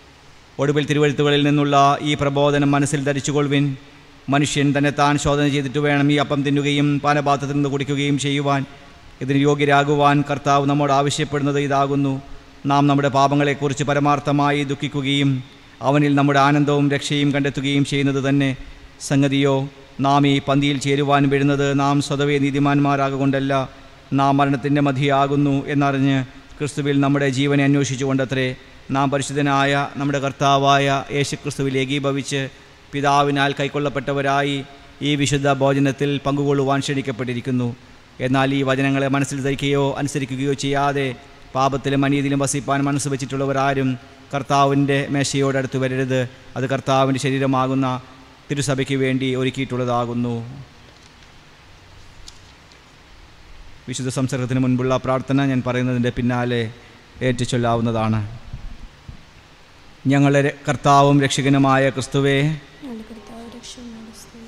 S1: ഒടുവിൽ തിരുവഴുത്തുകളിൽ നിന്നുള്ള ഈ പ്രബോധനം മനസ്സിൽ ധരിച്ചുകൊള്ളുവിൻ മനുഷ്യൻ തന്നെ താൻ ശോധന ചെയ്തിട്ട് വേണം ഈ അപ്പം തിന്നുകയും പാനപാത്രത്തിൽ നിന്ന് കുടിക്കുകയും ചെയ്യുവാൻ ഇതിന് യോഗ്യരാകുവാൻ കർത്താവ് നമ്മോട് ആവശ്യപ്പെടുന്നത് ഇതാകുന്നു നാം നമ്മുടെ പാപങ്ങളെക്കുറിച്ച് പരമാർത്ഥമായി ദുഃഖിക്കുകയും അവനിൽ നമ്മുടെ ആനന്ദവും രക്ഷയും കണ്ടെത്തുകയും ചെയ്യുന്നത് തന്നെ സംഗതിയോ നാം ഈ പന്തിയിൽ ചേരുവാൻ വരുന്നത് നാം സ്വതവേ നീതിമാന്മാരാകൊണ്ടല്ല നാം മരണത്തിൻ്റെ മതിയാകുന്നു എന്നറിഞ്ഞ് ക്രിസ്തുവിൽ നമ്മുടെ ജീവനെ അന്വേഷിച്ചുകൊണ്ടത്രേ നാം പരിശുദ്ധനായ നമ്മുടെ കർത്താവായ യേശുക്രിസ്തുവിൽ ഏകീഭവിച്ച് പിതാവിനാൽ കൈക്കൊള്ളപ്പെട്ടവരായി ഈ വിശുദ്ധ ഭോജനത്തിൽ പങ്കുകൊള്ളുവാൻ ക്ഷണിക്കപ്പെട്ടിരിക്കുന്നു എന്നാൽ ഈ വചനങ്ങളെ മനസ്സിൽ ധരിക്കുകയോ അനുസരിക്കുകയോ ചെയ്യാതെ പാപത്തിലും അനീതിയിലും വസിപ്പാൻ മനസ്സ് വെച്ചിട്ടുള്ളവരാരും കർത്താവിൻ്റെ മേശയോടടുത്ത് വരരുത് അത് കർത്താവിൻ്റെ ശരീരമാകുന്ന തിരുസഭയ്ക്ക് വേണ്ടി ഒരുക്കിയിട്ടുള്ളതാകുന്നു വിശുദ്ധ സംസർഗത്തിന് മുൻപുള്ള പ്രാർത്ഥന ഞാൻ പറയുന്നതിൻ്റെ പിന്നാലെ ഏറ്റുചൊല്ലാവുന്നതാണ് ഞങ്ങളുടെ ര- കർത്താവും രക്ഷകനുമായ ക്രിസ്തുവേ
S4: ഞങ്ങളുടെ കർത്താവ് രക്ഷകനാണ് സ്തുതി.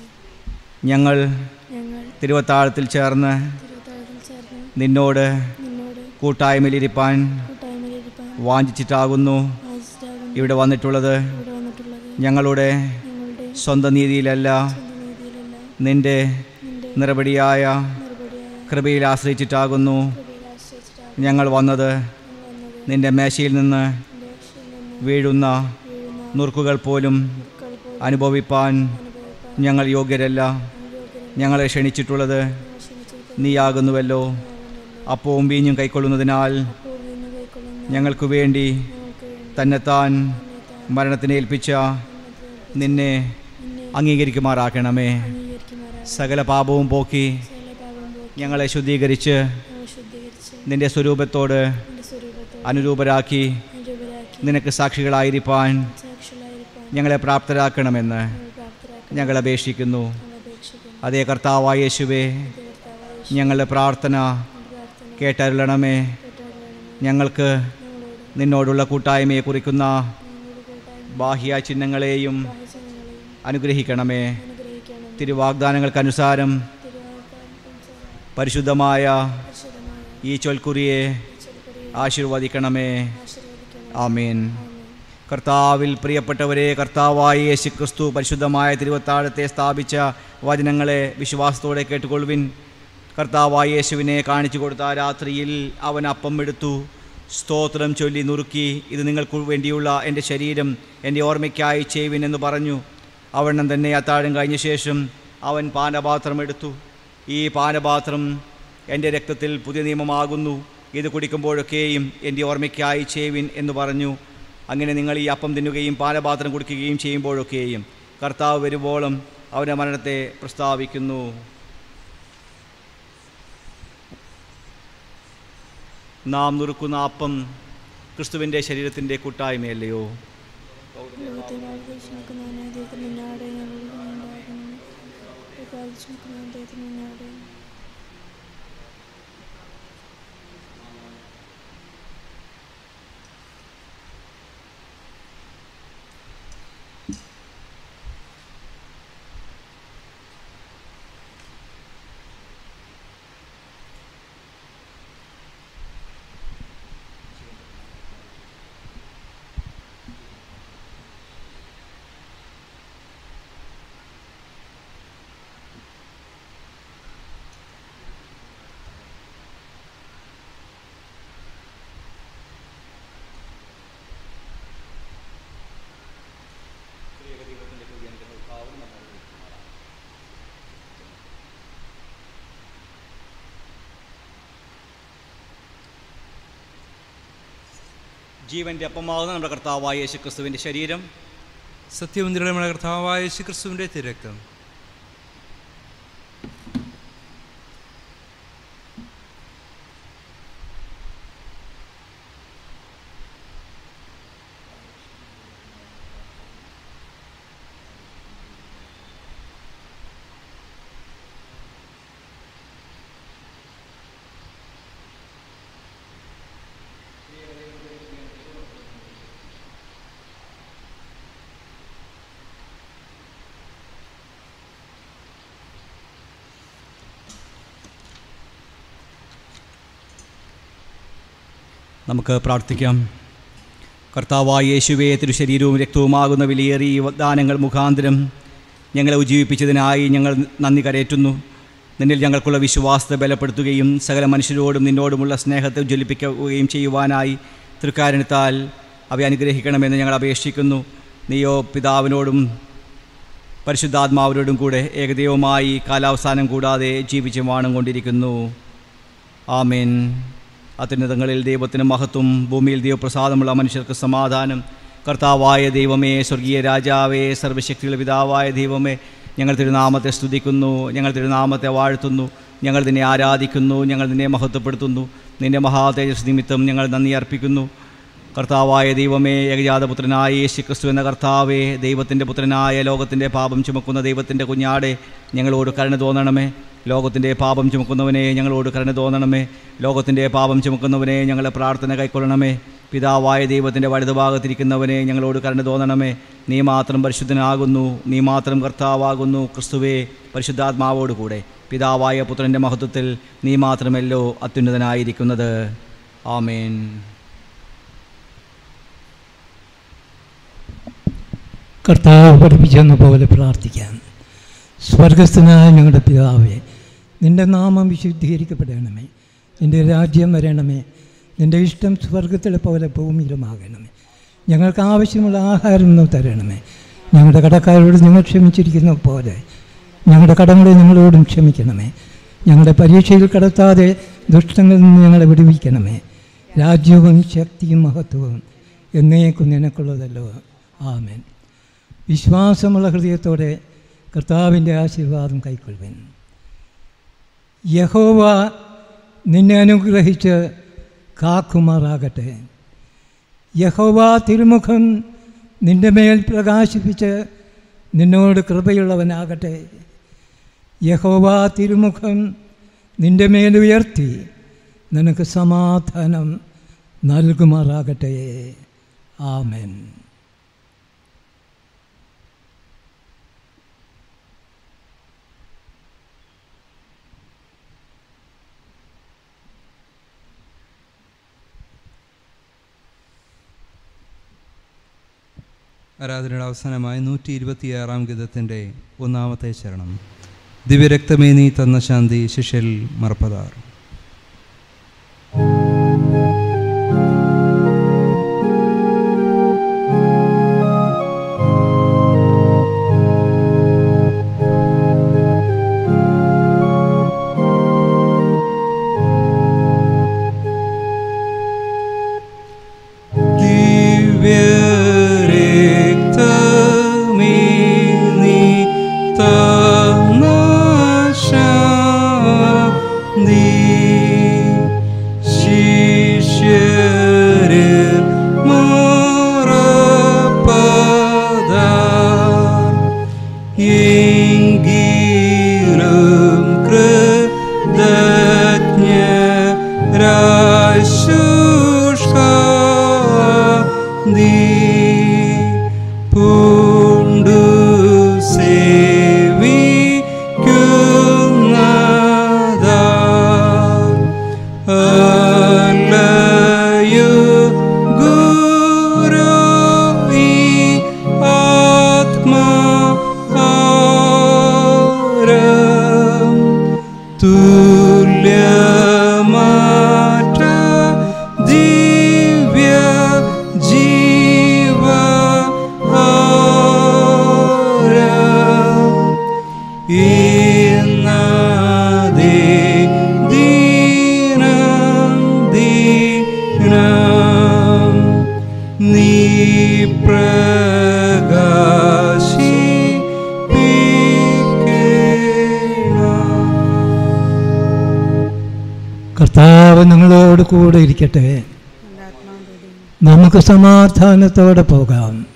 S1: ഞങ്ങൾ
S4: ഞങ്ങൾ
S1: തിരുവത്താഴത്തിൽ ചേർന്ന്
S4: തിരുവത്താഴത്തിൽ ചേർന്ന്
S1: നിന്നോട്
S4: നിന്നോട്
S1: കൂട്ടായ്മയിലിരിപ്പാൻ
S4: കൂട്ടായ്മയിലിരിപ്പാൻ
S1: വാഞ്ചിച്ചിട്ടാകുന്നു
S4: ആശിച്ചാകുന്നു
S1: ഇവിടെ വന്നിട്ടുള്ളത്
S4: ഇവിടെ വന്നിട്ടുള്ളത്
S1: ഞങ്ങളുടെ
S4: ഞങ്ങളുടെ
S1: സ്വന്തം നീതിയിലല്ല
S4: സ്വന്തം നീതിയിലല്ല
S1: നിന്റെ
S4: നിന്റെ
S1: നിറപടിയായ
S4: മറുപടിയായ
S1: കൃപയിൽ ആശ്രയിച്ചിട്ടാകുന്നു
S4: കൃപയിൽ ആശ്രയിച്ചിട്ടാകുന്നു
S1: ഞങ്ങൾ വന്നത്
S4: ഞങ്ങൾ വന്നത്
S1: നിന്റെ മേശയിൽ നിന്ന്
S4: നിന്റെ രക്ഷയിൽ നിന്ന്
S1: വീഴുന്ന
S4: വീഴുന്ന
S1: നുറുക്കുകൾ പോലും
S4: മുക്കൾ പോലും
S1: അനുഭവിപ്പാൻ
S4: അനുഭവിപ്പാൻ
S1: ഞങ്ങൾ യോഗ്യരല്ല
S4: അനുയോഗ്യരല്ല
S1: ഞങ്ങളെ ക്ഷണിച്ചിട്ടുള്ളത്
S4: ഞങ്ങൾ ക്ഷണിച്ചിരിക്കുന്നു
S1: നീയാകുന്നുവല്ലോ അപ്പവും വീഞ്ഞും കൈക്കൊള്ളുന്നതിനാൽ
S4: അപ്പോൾ നിന്ന് കൈക്കൊള്ളുന്ന
S1: ഞങ്ങൾക്ക് വേണ്ടി
S4: ഞങ്ങൾക്ക് വേണ്ടി
S1: തന്നെത്താൻ
S4: തന്നെത്താൻ
S1: മരണത്തിന് ഏൽപ്പിച്ച
S4: മരണത്തിൽ
S1: നിന്നെ
S4: നിന്നെ
S1: അംഗീകരിക്കുമാറാക്കണമേ
S4: അംഗീകരിക്കുമാറാകും
S1: സകല പാപവും പോക്കി
S4: സകല പാപം പോക്കി
S1: ഞങ്ങളെ ശുദ്ധീകരിച്ച്
S4: ഞങ്ങൾ ശുദ്ധീകരിച്ച്
S1: നിന്റെ സ്വരൂപത്തോട്
S4: നിന്റെ സ്വരൂപത്തോട്
S1: അനുരൂപരാക്കി
S4: അനുരൂപരാക്കി
S1: നിനക്ക് സാക്ഷികളായിരിക്കാൻ
S4: സാക്ഷികളായിരിക്കാൻ
S1: ഞങ്ങളെ പ്രാപ്തരാക്കണമെന്ന്
S4: ഞങ്ങൾ പ്രാപ്തരാക്കണം
S1: ഞങ്ങൾ അപേക്ഷിക്കുന്നു
S4: ഞങ്ങൾ അപേക്ഷിക്കുന്നു
S1: അതേ കർത്താവായ യേശുവേ
S4: കർത്താവായ
S1: ഞങ്ങളുടെ പ്രാർത്ഥന
S4: പ്രാർത്ഥന
S1: കേട്ടരുളണമേ
S4: കേട്ടറിയണമേ
S1: ഞങ്ങൾക്ക്
S4: ഞങ്ങളോട്
S1: നിന്നോടുള്ള കൂട്ടായ്മയെ കുറിക്കുന്ന
S4: ഞങ്ങളുടെ കൂട്ടായ്മ
S1: ബാഹ്യ ചിഹ്നങ്ങളെയും
S4: ഭാഷങ്ങളെയും
S1: അനുഗ്രഹിക്കണമേ
S4: അനുഗ്രഹിക്കണം
S1: തിരുവാഗ്ദാനങ്ങൾക്കനുസാരം
S4: തിരുവാർത്താൻ
S1: പരിശുദ്ധമായ
S4: പരിശുദ്ധമായ
S1: ഈ ചൊൽക്കുറിയെ
S4: ചെറുപടിയെ
S1: ആശീർവദിക്കണമേ
S4: ആശീർവദിക്കണം
S1: ആമീൻ
S4: ആമേൻ
S1: കർത്താവിൽ പ്രിയപ്പെട്ടവരെ കർത്താവായ യേശു ക്രിസ്തു പരിശുദ്ധമായ തിരുവത്താഴത്തെ സ്ഥാപിച്ച വചനങ്ങളെ വിശ്വാസത്തോടെ കേട്ടുകൊള്ളുവിൻ കർത്താവായ യേശുവിനെ കാണിച്ചു കൊടുത്ത ആ രാത്രിയിൽ അവൻ അപ്പം എടുത്തു സ്തോത്രം ചൊല്ലി നുറുക്കി ഇത് നിങ്ങൾക്ക് വേണ്ടിയുള്ള എൻ്റെ ശരീരം എൻ്റെ ഓർമ്മയ്ക്കായി ചെയ്യുവിൻ എന്ന് പറഞ്ഞു അവണ്ണം തന്നെ അത്താഴം കഴിഞ്ഞ ശേഷം അവൻ പാനപാത്രം എടുത്തു ഈ പാനപാത്രം എൻ്റെ രക്തത്തിൽ പുതിയ നിയമമാകുന്നു ഇത് കുടിക്കുമ്പോഴൊക്കെയും എൻ്റെ ഓർമ്മയ്ക്കായി ചെയ്യുവിൻ എന്ന് പറഞ്ഞു അങ്ങനെ നിങ്ങൾ ഈ അപ്പം തിന്നുകയും പാനപാത്രം കുടിക്കുകയും ചെയ്യുമ്പോഴൊക്കെയും കർത്താവ് വരുവോളം അവൻ്റെ മരണത്തെ പ്രസ്താവിക്കുന്നു നാം നുറുക്കുന്ന അപ്പം ക്രിസ്തുവിൻ്റെ ശരീരത്തിൻ്റെ കൂട്ടായ്മയല്ലയോ
S4: ലോകത്തെ വാഴ്ച നിൽക്കുന്നവനെ ദൈവത്തിന് മുന്നാടെ ഞങ്ങളുടെ ഉണ്ടാകുന്നു പ്രാർത്ഥിച്ചു നിൽക്കുന്ന ദൈവത്തിന് മുന്നാടെ
S1: ജീവൻ്റെ അപ്പമാകുന്ന നമ്മുടെ കർത്താവായ യേശു ക്രിസ്തുവിൻ്റെ ശരീരം
S2: സത്യവന്തിയുടെ കർത്താവായ യേശുക്രിസ്തുവിൻ്റെ തിരക്കം
S1: നമുക്ക് പ്രാർത്ഥിക്കാം കർത്താവായ യേശുവേ തിരുശരീരവും രക്തവുമാകുന്ന വിലയേറിയ ഈ ദാനങ്ങൾ മുഖാന്തരം ഞങ്ങളെ ഉജ്ജീവിപ്പിച്ചതിനായി ഞങ്ങൾ നന്ദി കരയറ്റുന്നു നിന്നിൽ ഞങ്ങൾക്കുള്ള വിശ്വാസത്തെ ബലപ്പെടുത്തുകയും സകല മനുഷ്യരോടും നിന്നോടുമുള്ള സ്നേഹത്തെ ഉജ്ജ്വലിപ്പിക്കുകയും ചെയ്യുവാനായി തൃക്കാരണത്താൽ അവയെ അനുഗ്രഹിക്കണമെന്ന് ഞങ്ങൾ അപേക്ഷിക്കുന്നു നീയോ പിതാവിനോടും പരിശുദ്ധാത്മാവിനോടും കൂടെ ഏകദൈവമായി കാലാവസാനം കൂടാതെ ജീവിച്ചു വാണം കൊണ്ടിരിക്കുന്നു ആമേൻ അത്യുന്നതങ്ങളിൽ ദൈവത്തിന് മഹത്വം ഭൂമിയിൽ ദൈവപ്രസാദമുള്ള മനുഷ്യർക്ക് സമാധാനം കർത്താവായ ദൈവമേ സ്വർഗീയ രാജാവേ സർവശക്തിയുള്ള പിതാവായ ദൈവമേ ഞങ്ങൾ തിരുനാമത്തെ സ്തുതിക്കുന്നു ഞങ്ങൾ തിരുനാമത്തെ വാഴ്ത്തുന്നു ഞങ്ങൾ നിന്നെ ആരാധിക്കുന്നു ഞങ്ങൾ നിന്നെ മഹത്വപ്പെടുത്തുന്നു നിന്റെ മഹാതേജസ് നിമിത്തം ഞങ്ങൾ നന്ദി അർപ്പിക്കുന്നു കർത്താവായ ദൈവമേ ഏകജാതപുത്രനായ യേശു ക്രിസ്തു എന്ന കർത്താവേ ദൈവത്തിൻ്റെ പുത്രനായ ലോകത്തിൻ്റെ പാപം ചുമക്കുന്ന ദൈവത്തിൻ്റെ കുഞ്ഞാടെ ഞങ്ങളോട് കരുണ തോന്നണമേ ലോകത്തിൻ്റെ പാപം ചുമക്കുന്നവനെ ഞങ്ങളോട് കരുണ തോന്നണമേ ലോകത്തിൻ്റെ പാപം ചുമക്കുന്നവനെ ഞങ്ങളെ പ്രാർത്ഥന കൈക്കൊള്ളണമേ പിതാവായ ദൈവത്തിൻ്റെ വലതുഭാഗത്തിരിക്കുന്നവനെ ഞങ്ങളോട് കരുണ തോന്നണമേ നീ മാത്രം പരിശുദ്ധനാകുന്നു നീ മാത്രം കർത്താവാകുന്നു ക്രിസ്തുവേ പരിശുദ്ധാത്മാവോട് കൂടെ പിതാവായ പുത്രൻ്റെ മഹത്വത്തിൽ നീ മാത്രമല്ലോ അത്യുന്നതനായിരിക്കുന്നത് ആമേൻ
S3: കർത്താവ് പഠിപ്പിച്ചെന്ന പോലെ പ്രാർത്ഥിക്കാം സ്വർഗസ്ഥനായ ഞങ്ങളുടെ പിതാവേ നിൻ്റെ നാമം വിശുദ്ധീകരിക്കപ്പെടണമേ നിൻ്റെ രാജ്യം വരണമേ നിൻ്റെ ഇഷ്ടം സ്വർഗത്തിലെ പോലെ ഭൂമിയിലുമാകണമേ ഞങ്ങൾക്ക് ആവശ്യമുള്ള ആഹാരം ഒന്ന് തരണമേ ഞങ്ങളുടെ കടക്കാരോട് നിങ്ങൾ ക്ഷമിച്ചിരിക്കുന്ന പോലെ ഞങ്ങളുടെ കടങ്ങളെ ഞങ്ങളോടും ക്ഷമിക്കണമേ ഞങ്ങളുടെ പരീക്ഷയിൽ കടത്താതെ ദുഷ്ടങ്ങളിൽ നിന്ന് ഞങ്ങളെ വിടുവിക്കണമേ രാജ്യവും ശക്തിയും മഹത്വവും എന്നേക്കും നിനക്കുള്ളതല്ലോ ആമേൻ വിശ്വാസമുള്ള ഹൃദയത്തോടെ കർത്താവിൻ്റെ ആശീർവാദം കൈക്കൊള്ളുവൻ യഹോവ നിന്നെ അനുഗ്രഹിച്ച് കാക്കുമാറാകട്ടെ യഹോവ തിരുമുഖം നിന്റെ മേൽ പ്രകാശിപ്പിച്ച് നിന്നോട് കൃപയുള്ളവനാകട്ടെ യഹോവ തിരുമുഖം നിന്റെ മേൽ ഉയർത്തി നിനക്ക് സമാധാനം നൽകുമാറാകട്ടെ ആമേൻ
S2: ആരാധനയുടെ അവസാനമായി നൂറ്റി ഇരുപത്തിയാറാം ഗീതത്തിൻ്റെ ഒന്നാമത്തെ ചരണം ദിവ്യരക്തമേ നീ തന്ന ശാന്തി ശിഷ്യൽ മറപ്പതാർ ദിവ്യരക്തമേ നീ തന്ന ശാന്തി
S3: കർത്താവ് നിങ്ങളോട് കൂടെ ഇരിക്കട്ടെ നമുക്ക് സമാധാനത്തോടെ പോകാം